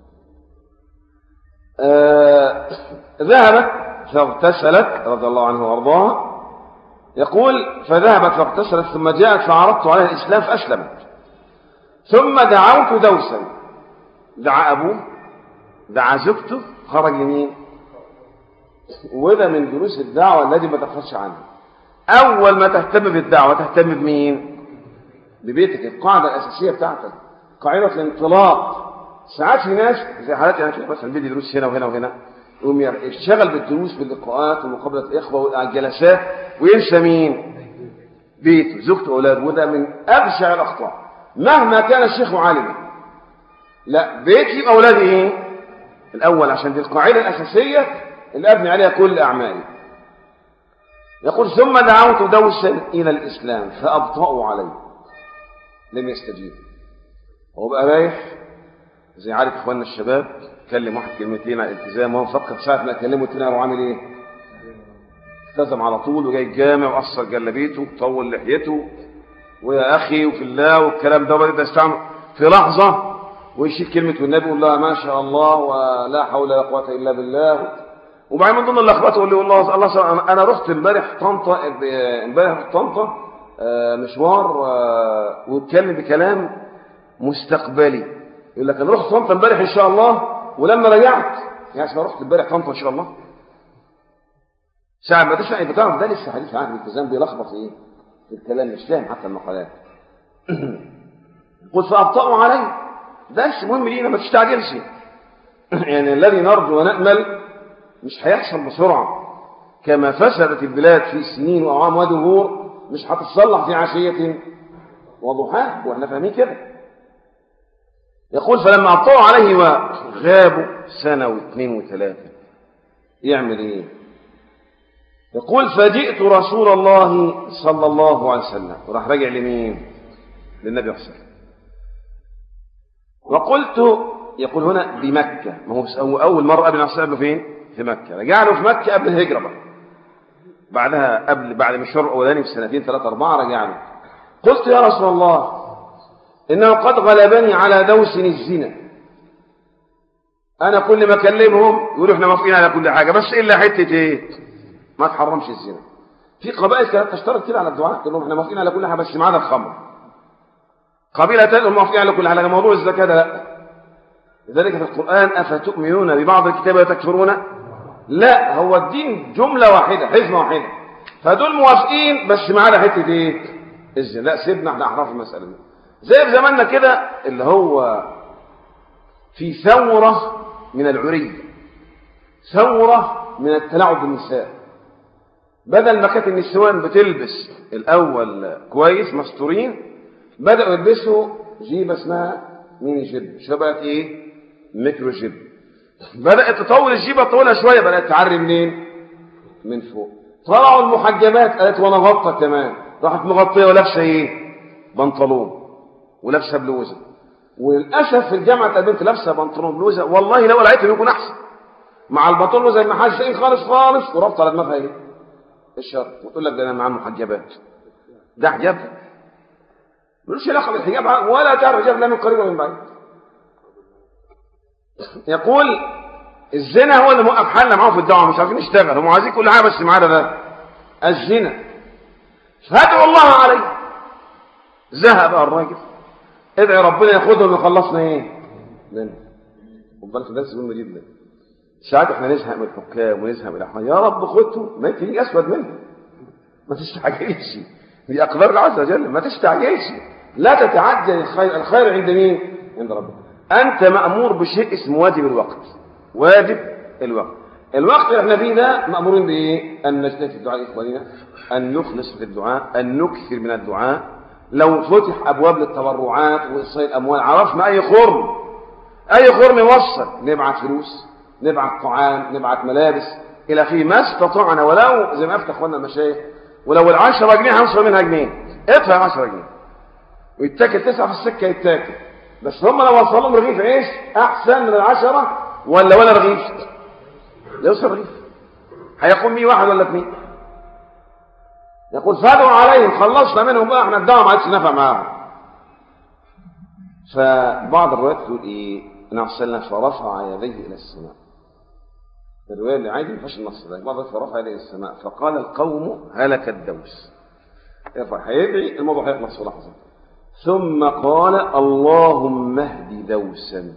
آه ذهبت فاغتسلت رضي الله عنه وارضاها يقول فذهبت فاغتسلت ثم جاءت فعرضت عليها الإسلام فأسلمت ثم دعوت دوسا دعا أبوه دعا زوجته خرج لمين وده من دروس الدعوة الذي ما تخرجش عنها أول ما تهتم بالدعوة تهتم بمين ببيتك القاعدة الأساسية بتاعتك قاعدة الانطلاق ساعات في ناس زي حالاتي أنا كده مثلا بيدي دروس هنا وهنا وهنا يقوم يشتغل بالدروس باللقاءات ومقابلة الإخوة والجلسات وينسى مين بيته زوجته وأولاده وده من أبشع الأخطاء مهما كان الشيخ عالما لا بيتي بأولادي إيه الأول عشان دي القاعدة الأساسية اللي أبني عليها كل أعمالي يقول ثم دعوت دوسا إلى الإسلام فأبطأوا عليه لم يستجيب هو بقى رايح زي عارف إخواننا الشباب كلم واحد كلمتين على الالتزام وهو مفكر ساعة ما كلمه التاني هو عامل إيه التزم على طول وجاي الجامع وقصر جلبيته وطول لحيته ويا أخي وفي الله والكلام ده بدأ يستعمل في لحظة ويشيل كلمة والنبي يقول لها ما شاء الله ولا حول ولا قوة إلا بالله وبعدين من ضمن اللخبطه يقول لي والله الله سبحانه انا رحت امبارح طنطا امبارح رحت طنطا مشوار واتكلم بكلام مستقبلي يقول لك انا رحت طنطا امبارح ان شاء الله ولما رجعت يعني اسمع رحت امبارح طنطا ان شاء الله ساعة ما تسمع انت تعرف ده لسه حديث عهد الالتزام بيلخبط ايه في الكلام مش فاهم حتى المقالات قلت فابطأوا علي بس مهم لينا ما تستعجلش يعني الذي نرجو ونأمل مش هيحصل بسرعة كما فسدت البلاد في سنين وأعوام ودهور مش هتتصلح في عشية وضحاها واحنا فاهمين كده يقول فلما أبطأوا عليه وغابوا سنة واثنين وثلاثة يعمل ايه يقول فجئت رسول الله صلى الله عليه وسلم وراح راجع لمين للنبي صلى الله عليه وسلم وقلت يقول هنا بمكة ما هو أول مرة قبل نفسه فين في مكة رجع له في مكة قبل الهجرة بقى بعدها قبل بعد مشوار الأولاني بسنتين ثلاثة أربعة رجع له قلت يا رسول الله إنه قد غلبني على دوس الزنا أنا كل ما أكلمهم يقولوا إحنا موافقين على كل حاجة بس إلا حتة إيه ما تحرمش الزنا في قبائل كانت تشترط كده على الدعاء تقول لهم إحنا موافقين على كل حاجة بس ما عدا الخمر قبيلة تانية موافقين على كل حاجة موضوع الزكاة ده لا لذلك في القرآن أفتؤمنون ببعض الكتاب وتكفرون لا هو الدين جملة واحدة حزمة واحدة فدول موافقين بس معانا حتة ايه الزنا لا سيبنا احنا احراف المسألة دي زي في زماننا كده اللي هو في ثورة من العري ثورة من التلاعب بالنساء بدل ما كانت النسوان بتلبس الأول كويس مستورين بدأوا يلبسوا جيبة اسمها ميني جيب شبهت ايه ميكرو جيب بدأت تطول الجيبة طولها شوية بدأت تعري منين من فوق طلعوا المحجبات قالت وانا غطى كمان راحت مغطية ولابسة ايه بنطلون ولابسة بلوزة وللأسف في الجامعة البنت لابسة بنطلون بلوزة والله لو لقيتهم يكون أحسن مع البنطلون زي ما حاجة شيء خالص خالص وربط على دماغها ايه الشر وتقول لك ده انا معاه محجبات ده حجاب ملوش علاقة بالحجاب ولا تعرف حجاب لا من قريب ولا من بعيد يقول الزنا هو اللي موقف حالنا معاه في الدعوه مش عارفين نشتغل هم عايزين كل حاجه بس معانا ده الزنا فادعوا الله عليه ذهب الراجل ادعي ربنا ياخدهم ويخلصنا ايه منه خد بالك ده مهم جدا ساعات احنا نزهق من الحكام ونزهق من الاحوال يا رب خدته ما يجي اسود منه ما تستعجلش دي اقدار الله عز وجل ما تستعجلش لا تتعجل الخير الخير عند مين عند ربك أنت مأمور بشيء اسمه واجب الوقت واجب الوقت الوقت اللي احنا فيه ده مأمورين بإيه أن نجتهد في الدعاء إخواننا أن نخلص في الدعاء أن نكثر من الدعاء لو فتح أبواب للتبرعات وإصلاح الأموال عرفنا أي خرم أي خرم يوصل نبعت فلوس نبعت طعام نبعت ملابس إلى آخره ما استطعنا ولو زي ما أفتح أخواننا المشايخ ولو العشرة جنيه هنصر منها جنيه ادفع 10 جنيه ويتاكل تسعة في السكة يتاكل بس هم لو وصلوا لهم رغيف عيش أحسن من العشرة ولا ولا رغيف لا يوصل رغيف هيقوم مية واحد ولا اثنين يقول فادوا عليهم خلصنا منهم بقى احنا الدواء ما عادش نفع معاهم فبعض الروايات تقول ايه النبي صلى الله عليه وسلم فرفع يديه الى السماء الروايه اللي عادي ما فيهاش النص ده بعض الروايات فرفع يديه الى السماء فقال القوم هلك الدوس يرفع هيدعي الموضوع هيخلص في لحظه ثم قال اللهم اهد دوسا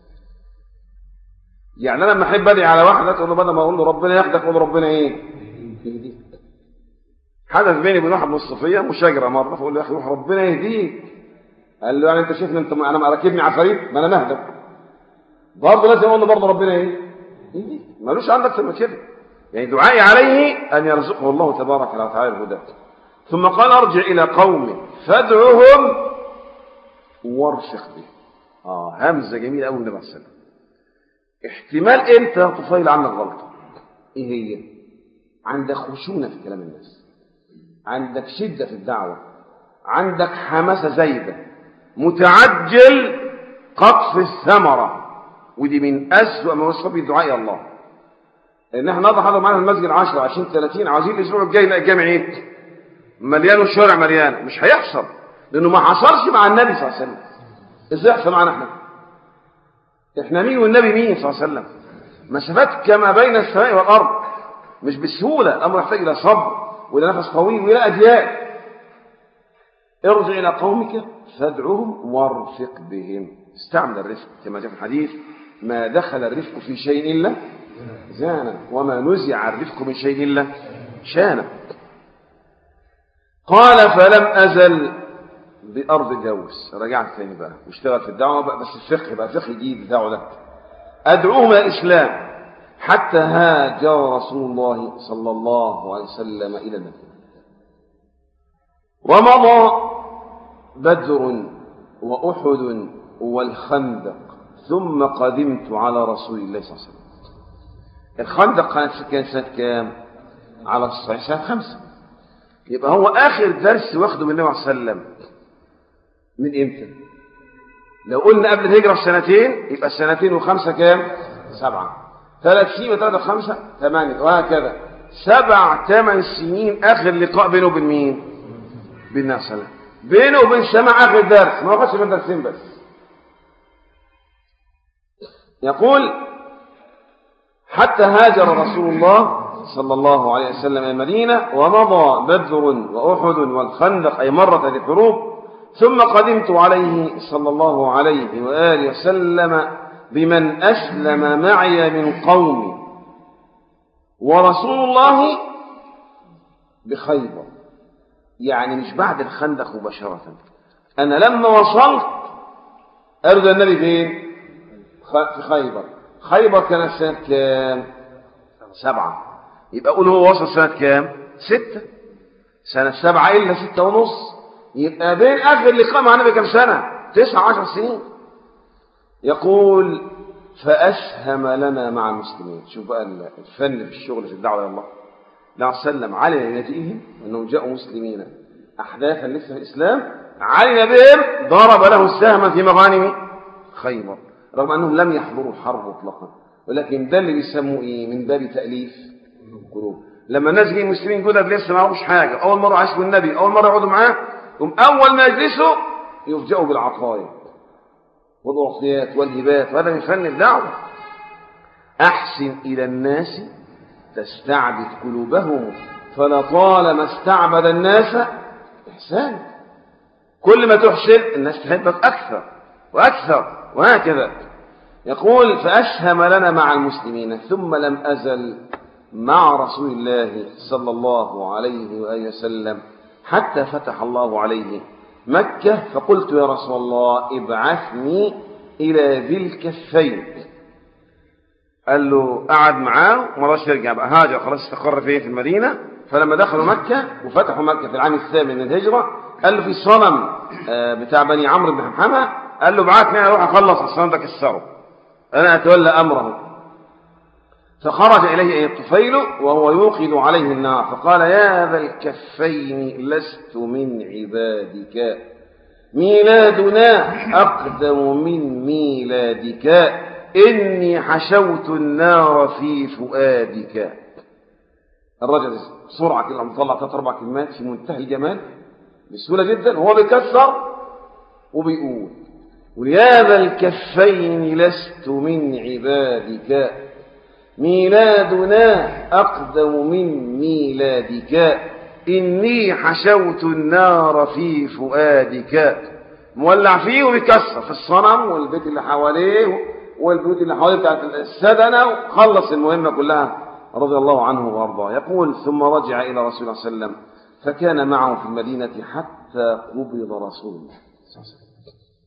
يعني انا لما احب ادعي على واحده تقول له بدل ما اقول له ربنا ياخدك اقول له ربنا ايه يهديك حدث بيني وبين واحد من الصوفيه مشاجره مره فاقول له يا اخي روح ربنا يهديك قال له يعني انت شايفني انت انا راكبني عفاريت ما انا مهدك برضه لازم اقول له برضه ربنا ايه يهديك ملوش عندك اكتر من كده يعني دعائي عليه ان يرزقه الله تبارك وتعالى الهدى ثم قال ارجع الى قومك فادعهم وارفق به اه همزه جميله قوي النبي صلى الله عليه وسلم احتمال انت تفايل عنك غلطه ايه هي عندك خشونه في كلام الناس عندك شده في الدعوه عندك حماسه زايده متعجل قطف الثمره ودي من اسوأ ما وصف به دعاء الله ان احنا نضع هذا معانا في المسجد 10 20 30 عاوزين الاسبوع الجاي نلاقي الجامع ايه مليان والشارع مليان مش هيحصل لانه ما حصلش مع النبي صلى الله عليه وسلم ازاي يحصل معنا احنا احنا مين والنبي مين صلى الله عليه وسلم مسافات كما بين السماء والارض مش بسهوله الامر يحتاج الى صبر والى نفس طويل والى اجيال ارجع الى قومك فادعوهم وارفق بهم استعمل الرفق كما جاء في الحديث ما دخل الرفق في شيء الا زانا وما نزع الرفق من شيء الا شانا قال فلم ازل بأرض جوس رجعت تاني بقى واشتغل في الدعوة بقى بس الفقه بقى فقه جديد الدعوة ده أدعوهم إلى الإسلام حتى هاجر رسول الله صلى الله عليه وسلم إلى المدينة ومضى بدر وأحد والخندق ثم قدمت على رسول الله صلى الله عليه وسلم الخندق كان سنة كام؟ على الصحيح سنة خمسة يبقى هو آخر درس واخده من النبي صلى الله عليه وسلم من امتى لو قلنا قبل الهجرة بسنتين يبقى سنتين وخمسة كام سبعة ثلاث سنين وثلاثة خمسة ثمانية وهكذا سبع ثمان سنين آخر لقاء بينه وبين مين بين النبي صلى الله عليه وسلم بينه وبين سماع آخر درس ما وقفش من درسين بس يقول حتى هاجر رسول الله صلى الله عليه وسلم إلى المدينة ومضى بدر وأحد والخندق أي مرة الحروب ثم قدمت عليه صلى الله عليه وآله وسلم بمن أسلم معي من قومي ورسول الله بخيبر يعني مش بعد الخندق مباشرة أنا لما وصلت أرد النبي فين في خيبر خيبر كانت سنة كام سبعة يبقى أقول هو وصل سنة كام ستة سنة سبعة إلا ستة ونص يبقى بين آخر لقاء مع النبي كم سنة تسعة عشر سنين يقول فأسهم لنا مع المسلمين شوف بقى الفن في الشغل في الدعوة إلى الله لا سلم علم نتيهم أنهم جاءوا مسلمين أحداثا لسه في الإسلام علم بهم ضرب له السهم في مغانم خيبر رغم أنهم لم يحضروا الحرب مطلقا ولكن ده اللي بيسموه إيه من باب تأليف القلوب لما الناس جايين مسلمين جدد لسه ما عرفوش حاجة أول مرة عاشوا النبي أول مرة يقعدوا معاه هم أول ما يجلسوا يفجأوا بالعطايا والأعطيات والهبات وهذا من فن الدعوة أحسن إلى الناس تستعبد قلوبهم فلطالما استعبد الناس إحسان كل ما تحسن الناس تحبك أكثر وأكثر وهكذا يقول فأسهم لنا مع المسلمين ثم لم أزل مع رسول الله صلى الله عليه وآله وسلم حتى فتح الله عليه مكة فقلت يا رسول الله ابعثني إلى ذي الكفين قال له قعد معاه وما رضاش يرجع بقى هاجر خلاص استقر فين في المدينة فلما دخلوا مكة وفتحوا مكة في العام الثامن من الهجرة قال له في صنم بتاع بني عمرو بن حمحمة قال له ابعثني اروح اخلص الصنم ده كسره انا اتولى امره فخرج إليه أي الطفيل وهو يوقد عليه النار فقال يا ذا الكفين لست من عبادك ميلادنا أقدم من ميلادك إني حشوت النار في فؤادك الرجل بسرعة كده مطلع ثلاث أربع كلمات في منتهى الجمال بسهولة جدا وهو بيكسر وبيقول ويا ذا الكفين لست من عبادك ميلادنا أقدم من ميلادك إني حشوت النار في فؤادك مولع فيه وبيكسر في الصنم والبيت اللي حواليه والبيوت اللي حواليه بتاعت السدنة وخلص المهمة كلها رضي الله عنه وارضاه يقول ثم رجع إلى رسول الله صلى الله عليه وسلم فكان معه في المدينة حتى قبض رسول الله صلى الله عليه وسلم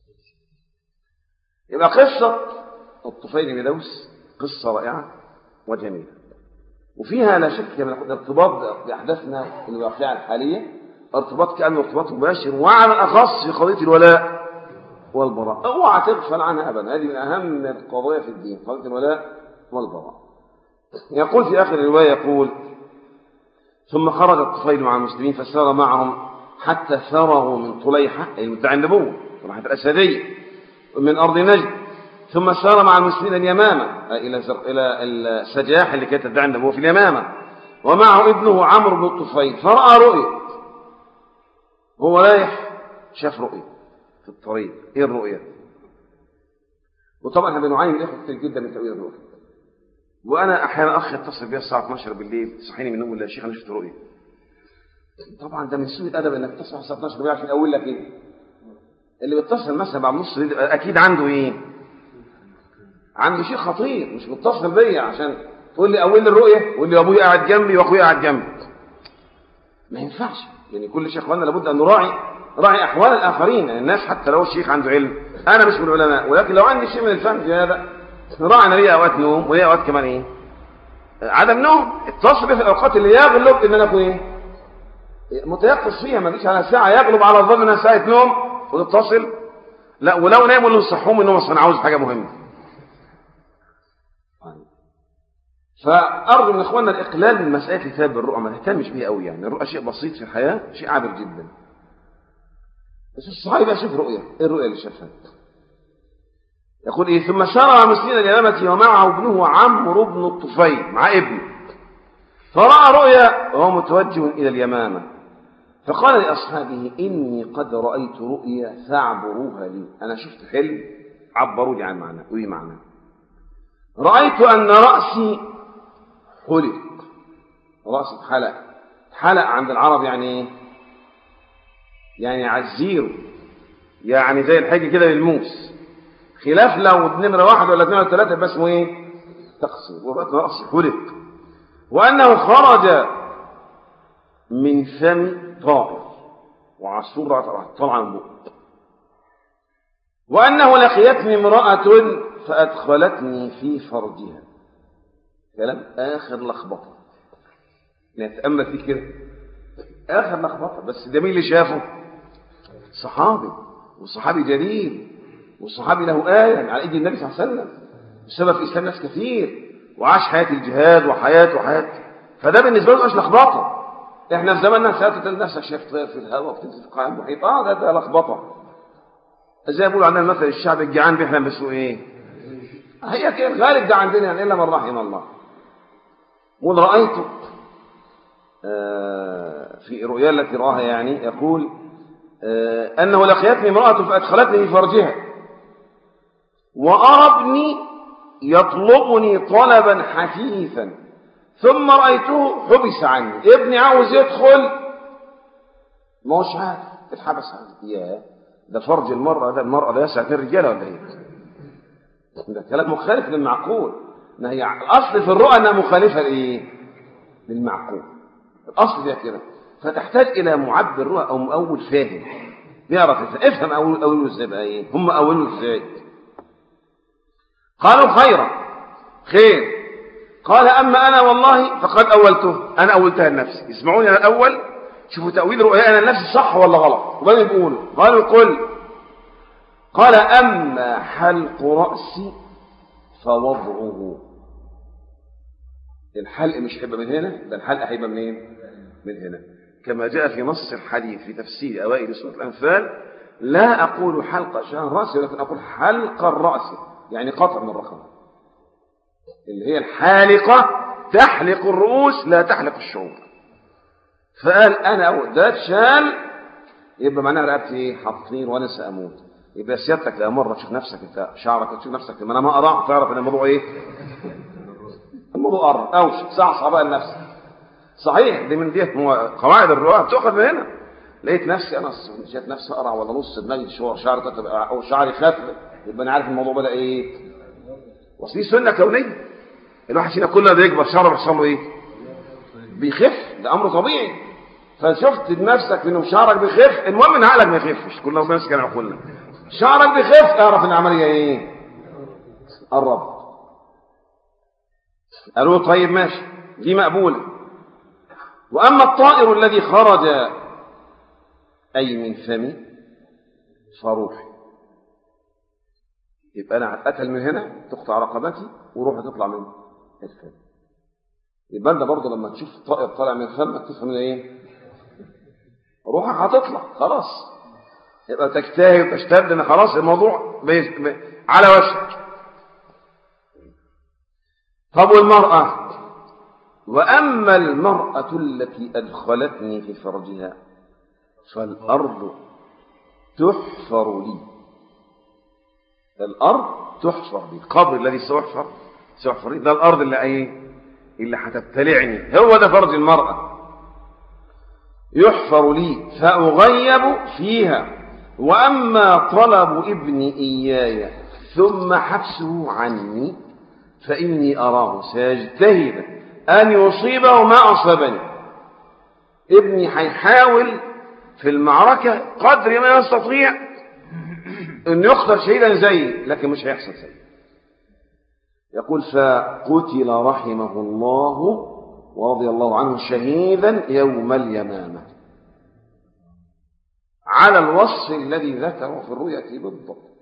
يبقى قصة الطفيل بن دوس قصة رائعة وجميلة وفيها لا شك من الارتباط بأحداثنا الواقعة الحالية ارتباط كأنه ارتباط مباشر وعلى الأخص في قضية الولاء والبراء اوعى تغفل عنها أبدا هذه من أهم القضايا في الدين قضية الولاء والبراء يقول في آخر الرواية يقول ثم خرج الطفيل مع المسلمين فسار معهم حتى ثروا من طليحة أي مدعي النبوة طليحة الأسدية من أرض نجد ثم سار مع المسلمين اليمامة إلى إلى السجاح اللي كانت تدعي النبوة في اليمامة ومعه ابنه عمرو بن الطفيل فرأى رؤيا هو رايح شاف رؤيا في الطريق ايه الرؤيا وطبعا احنا بنعاني من الاخوه كتير جدا من تاويل الرؤيا وانا احيانا اخ يتصل بيا الساعه 12 بالليل صحيني من النوم ولا يا شيخ انا شفت رؤيا طبعا ده من سوء الادب انك تصحى الساعه 12 بالليل عشان اقول لك ايه اللي بيتصل مثلا بعد نص الليل اكيد عنده ايه عنده شيء خطير مش متصل بيا عشان تقول لي اول الرؤيه وقول لي ابويا قاعد جنبي واخويا قاعد جنبي ما ينفعش يعني كل شيخ اخواننا لابد ان نراعي راعي احوال الاخرين يعني الناس حتى لو الشيخ عنده علم انا مش من العلماء ولكن لو عندي شيء من الفهم في هذا راعي انا ليا اوقات نوم وليا اوقات كمان ايه عدم نوم اتصل بي في الاوقات اللي يغلب ان انا اكون ايه متيقظ فيها ما تجيش على ساعه يغلب على الظن انها ساعه نوم وتتصل لا ولو ناموا اللي يصحوهم انهم اصلا عاوز حاجه مهمه فارجو من اخواننا الاقلال من مساله الكتاب بالرؤى ما نهتمش بيها قوي يعني الرؤى شيء بسيط في الحياه شيء عابر جدا بس الصحابي بقى شوف رؤيا ايه الرؤيا اللي شافها يقول ايه ثم سار مسلمين اليمامة ومعه ابنه عمرو بن الطفيل مع ابنه فرأى رؤيا وهو متوجه إلى اليمامة فقال لأصحابه إني قد رأيت رؤيا فاعبروها لي أنا شفت حلم عبروا لي عن معنى وإيه معنى رأيت أن رأسي حلق رأسي اتحلق حلق عند العرب يعني ايه يعني عزير يعني زي الحاجة كده للموس خلاف لو نمرة واحد ولا اثنين ولا ثلاثة يبقى اسمه ايه تقصير وبقت رأسي حلق وأنه خرج من فم طائر وعصفور طلع من بقه وأنه لقيتني امرأة فأدخلتني في فرجها كلام آخر لخبطة نتأمل فيه كده آخر لخبطة بس ده مين اللي شافه صحابي وصحابي جليل والصحابي له آية على إيد النبي صلى الله عليه وسلم بسبب في إسلام ناس كثير وعاش حياة الجهاد وحياة وحياة فده بالنسبة له مش لخبطة احنا في زماننا ساعات تلاقي نفسك شايف طير في الهواء وبتنزل في قاع المحيط اه ده ده لخبطة زي ما بيقولوا عندنا مثل الشعب الجعان بيحلم بسوء ايه هي كده غالب ده عندنا يعني الا من رحم الله قل رأيت آه في رؤيا التي رآها يعني يقول آه أنه لقيتني امرأة فأدخلتني في فرجها وأرى ابني يطلبني طلبا حثيثا ثم رأيته حبس عني ابني عاوز يدخل ما هوش عارف اتحبس عني يا ده فرج المرأة ده المرأة ده ساعتين رجالة ولا ايه ده كلام مخالف للمعقول ما هي الأصل في الرؤى أنها مخالفة لإيه للمعقول الأصل فيها كده فتحتاج إلى معبر رؤى أو مؤول فاهم يعرف افهم أول أوله ازاي بقى إيه هم أولوا ازاي قالوا خيرا خير قال أما أنا والله فقد أولته أنا أولتها لنفسي اسمعوني أنا الأول شوفوا تأويل رؤيا أنا لنفسي صح ولا غلط وبعدين يقولوا قالوا قل قال أما حلق رأسي فوضعه الحلق مش هيبقى من هنا ده الحلق هيبقى منين من هنا كما جاء في نص الحديث في تفسير أوائل سورة الأنفال لا أقول حلق شعر رأسي ولكن أقول حلق الرأس يعني قطع من الرقم اللي هي الحالقة تحلق الرؤوس لا تحلق الشعور فقال أنا أول ده شال يبقى معناها رقبتي إيه حاطين وأنا سأموت يبقى سيادتك لو مرة تشوف نفسك أنت شعرك تشوف نفسك لما أنا ما أقرع تعرف إن الموضوع إيه الموضوع قرب أوش صعصع بقى لنفسك صحيح دي من ديت قواعد الرواية بتؤخذ من هنا لقيت نفسي انا شايف نفسي اقرع ولا نص دماغي شعر شعري او شعري خف يبقى انا عارف الموضوع بدا ايه واصل دي سنه كونيه الواحد فينا كل ما بيكبر شعره بيحصل له ايه بيخف ده امر طبيعي فشفت بنفسك انه شعرك بيخف المهم ان عقلك ما يخفش كلنا ربنا يمسك عقولنا شعرك بيخف اعرف ان العمليه ايه قرب قالوا طيب ماشي دي مقبوله واما الطائر الذي خرج أي من فمي فروحي يبقى أنا هتقتل من هنا تقطع رقبتي وروحي تطلع من الفم يبقى أنت برضه لما تشوف طائر طالع من فمك تفهم إيه؟ روحك هتطلع خلاص يبقى تجتهد وتشتد إن خلاص الموضوع بي... بي... على وشك طب والمرأة وأما المرأة التي أدخلتني في فرجها فالأرض تحفر لي الأرض تحفر لي القبر الذي سيحفر سيحفر لي ده الأرض اللي ايه اللي هتبتلعني هو ده فرج المرأة يحفر لي فأغيب فيها وأما طلب ابني إياي ثم حبسه عني فإني أراه سيجتهد أن يصيبه ما أصابني ابني هيحاول في المعركة قدر ما يستطيع أن يقتل شهيدا زيي لكن مش هيحصل زيي يقول فقتل رحمه الله ورضي الله عنه شهيدا يوم اليمامة على الوصف الذي ذكره في الرؤية بالضبط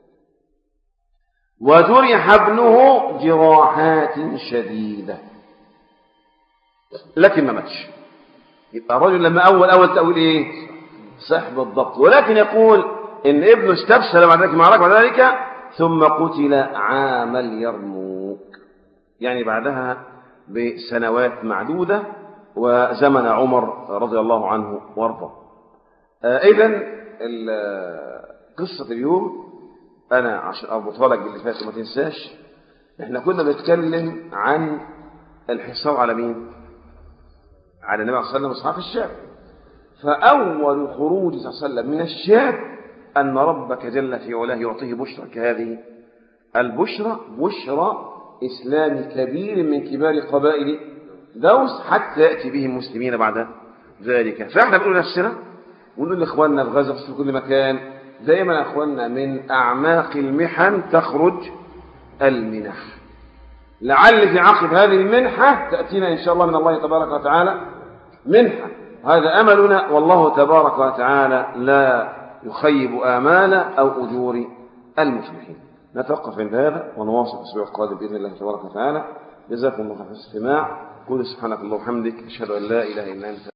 وجرح ابنه جراحات شديدة لكن ما ماتش يبقى الرجل لما أول أول تأويل إيه صح بالضبط ولكن يقول إن ابنه استبسل بعد ذلك معركة بعد ذلك ثم قتل عام اليرموك يعني بعدها بسنوات معدودة وزمن عمر رضي الله عنه وارضاه إذا قصة اليوم أنا عشان أربطها لك باللي فات وما تنساش إحنا كنا بنتكلم عن الحصار على مين؟ على النبي صلى الله عليه وسلم أصحاب الشام فأول خروج صلى الله عليه وسلم من الشام أن ربك جل في علاه يعطيه بشرى كهذه البشرى بشرى إسلام كبير من كبار قبائل دوس حتى يأتي بهم مسلمين بعد ذلك فإحنا بنقول نفسنا ونقول لإخواننا في غزة في كل مكان دائما يا إخواننا من أعماق المحن تخرج المنح لعل في عقب هذه المنحة تأتينا إن شاء الله من الله تبارك وتعالى منحة هذا أملنا والله تبارك وتعالى لا يخيب آمال أو أجور المفلحين نتوقف عند هذا ونواصل الأسبوع القادم بإذن الله تبارك وتعالى جزاكم الله خير في الاستماع قول سبحانك اللهم وبحمدك أشهد أن لا إله إلا أنت